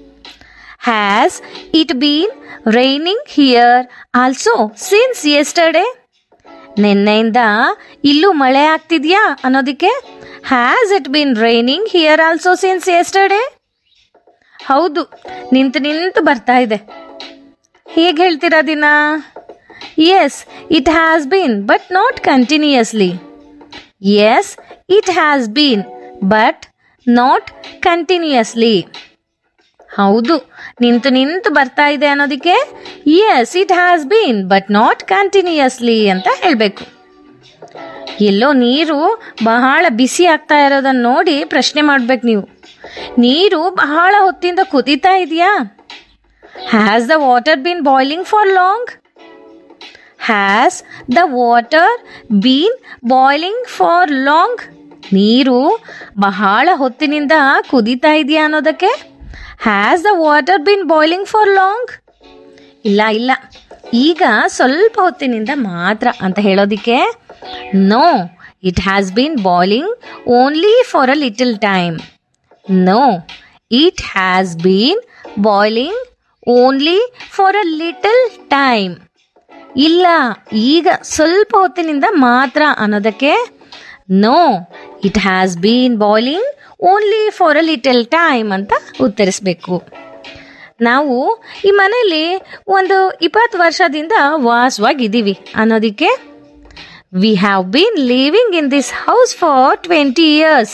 has it been raining here also since yesterday ನಿನ್ನೆಯಿಂದ ಇಲ್ಲೂ ಮಳೆ ಆಗ್ತಿದ್ಯಾ ಅನ್ನೋದಕ್ಕೆ has it been raining here also since yesterday ಹೌದು ನಿಂತು ನಿಂತು ಬರ್ತಾ ಇದೆ ಹೇಗೆ ಹೇಳ್ತೀರಾ ದಿನ yes it has been but not continuously yes it has been but not continuously ಹೌದು ನಿಂತು ನಿಂತು ಬರ್ತಾ ಇದೆ ಅನ್ನೋದಕ್ಕೆ yes it has been but not continuously ಅಂತ ಹೇಳಬೇಕು ಎಲ್ಲೋ ನೀರು ಬಹಳ ಬಿಸಿ ಆಗ್ತಾ ಇರೋದನ್ನ ನೋಡಿ ಪ್ರಶ್ನೆ ಮಾಡ್ಬೇಕು ನೀವು ನೀರು ಬಹಳ ಹೊತ್ತಿಂದ ಕುದೀತಾ ಇದೆಯಾ has the water been boiling for long has the water been boiling for long ನೀರು ಬಹಳ ಹೊತ್ತಿನಿಂದ ಕುದೀತಾ ಇದೆಯಾ ಅನ್ನೋದಕ್ಕೆ has the water been boiling for long ಇಲ್ಲ ಇಲ್ಲ ಈಗ ಸ್ವಲ್ಪ ಹೊತ್ತಿನಿಂದ ಮಾತ್ರ ಅಂತ ಹೇಳೋದಿಕ್ಕೆ no it has been boiling only for a little time no it has been boiling only for a little time ಇಲ್ಲ ಈಗ ಸ್ವಲ್ಪ ಹೊತ್ತಿನಿಂದ ಮಾತ್ರ ಅನ್ನೋದಕ್ಕೆ no it has been boiling only for a little time ಅಂತ ಉತ್ತರಿಸಬೇಕು ನಾವು ಈ ಮನೆಯಲ್ಲಿ ಒಂದು ಇಪ್ಪತ್ತು ವರ್ಷದಿಂದ ವಾಸವಾಗಿದ್ದೀವಿ ಅನ್ನೋದಕ್ಕೆ we have been living in this house for twenty years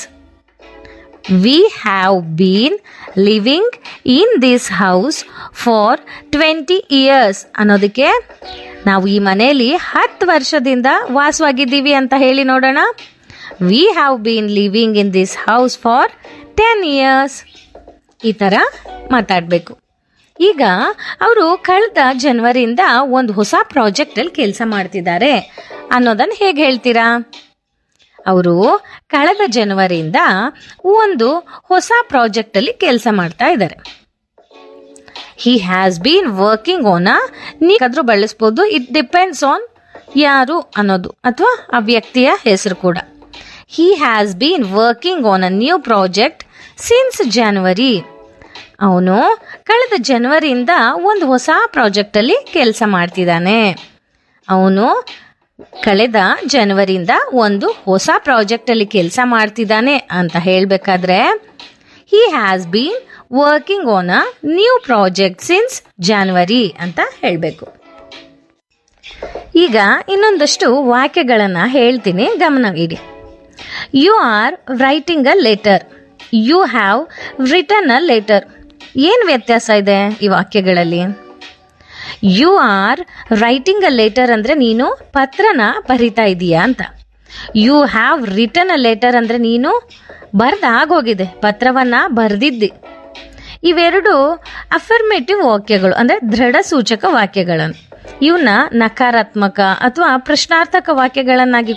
we have been living in this house for twenty years ಅನ್ನೋದಕ್ಕೆ ನಾವು ಈ ಮನೆಯಲ್ಲಿ ಹತ್ತು ವರ್ಷದಿಂದ ವಾಸವಾಗಿದ್ದೀವಿ ಅಂತ ಹೇಳಿ ನೋಡೋಣ we have been living in this house for ten years ಈ ಥರ ಮಾತಾಡಬೇಕು ಈಗ ಅವರು ಕಳೆದ ಜನವರಿಯಿಂದ ಒಂದು ಹೊಸ ಪ್ರಾಜೆಕ್ಟಲ್ಲಿ ಕೆಲಸ ಮಾಡ್ತಿದ್ದಾರೆ ಅನ್ನೋದನ್ನು ಹೇಗೆ ಹೇಳ್ತೀರಾ ಅವರು ಕಳೆದ ಜನವರಿಯಿಂದ ಒಂದು ಹೊಸ ಪ್ರಾಜೆಕ್ಟಲ್ಲಿ ಕೆಲಸ ಮಾಡ್ತಾ ಇದ್ದಾರೆ he has been working on a ನೀವಾದ್ರೂ ಬಳಸ್ಬೋದು ಇಟ್ ಡಿಪೆಂಡ್ಸ್ ಆನ್ ಯಾರು ಅನ್ನೋದು ಅಥವಾ ಆ ವ್ಯಕ್ತಿಯ ಹೆಸರು ಕೂಡ he has been working on a new project since January ಅವನು ಕಳೆದ ಜನವರಿಯಿಂದ ಒಂದು ಹೊಸ ಪ್ರಾಜೆಕ್ಟಲ್ಲಿ ಕೆಲಸ ಮಾಡ್ತಿದ್ದಾನೆ ಅವನು ಕಳೆದ ಜನವರಿಯಿಂದ ಒಂದು ಹೊಸ ಪ್ರಾಜೆಕ್ಟಲ್ಲಿ ಕೆಲಸ ಮಾಡ್ತಿದ್ದಾನೆ ಅಂತ ಹೇಳಬೇಕಾದ್ರೆ he has been working on a new project since January ಅಂತ ಹೇಳಬೇಕು ಈಗ ಇನ್ನೊಂದಷ್ಟು ವಾಕ್ಯಗಳನ್ನು ಹೇಳ್ತೀನಿ ಗಮನ ಇಡಿ you are writing a letter you have written a letter ಏನು ವ್ಯತ್ಯಾಸ ಇದೆ ಈ ವಾಕ್ಯಗಳಲ್ಲಿ you are writing a letter ಅಂದರೆ ನೀನು ಪತ್ರನ ಬರಿತಾ ಇದೀಯಾ ಅಂತ you have written a letter ಅಂದರೆ ನೀನು ಬರ್ದು ಆಗೋಗಿದೆ ಪತ್ರವನ್ನ ಬರೆದಿದ್ದಿ ಇವೆರಡು ಅಫರ್ಮೇಟಿವ್ ವಾಕ್ಯಗಳು ಅಂದರೆ ದೃಢ ಸೂಚಕ ವಾಕ್ಯಗಳನ್ನು ಇವನ್ನ ನಕಾರಾತ್ಮಕ ಅಥವಾ ಪ್ರಶ್ನಾರ್ಥಕ ವಾಕ್ಯಗಳನ್ನಾಗಿ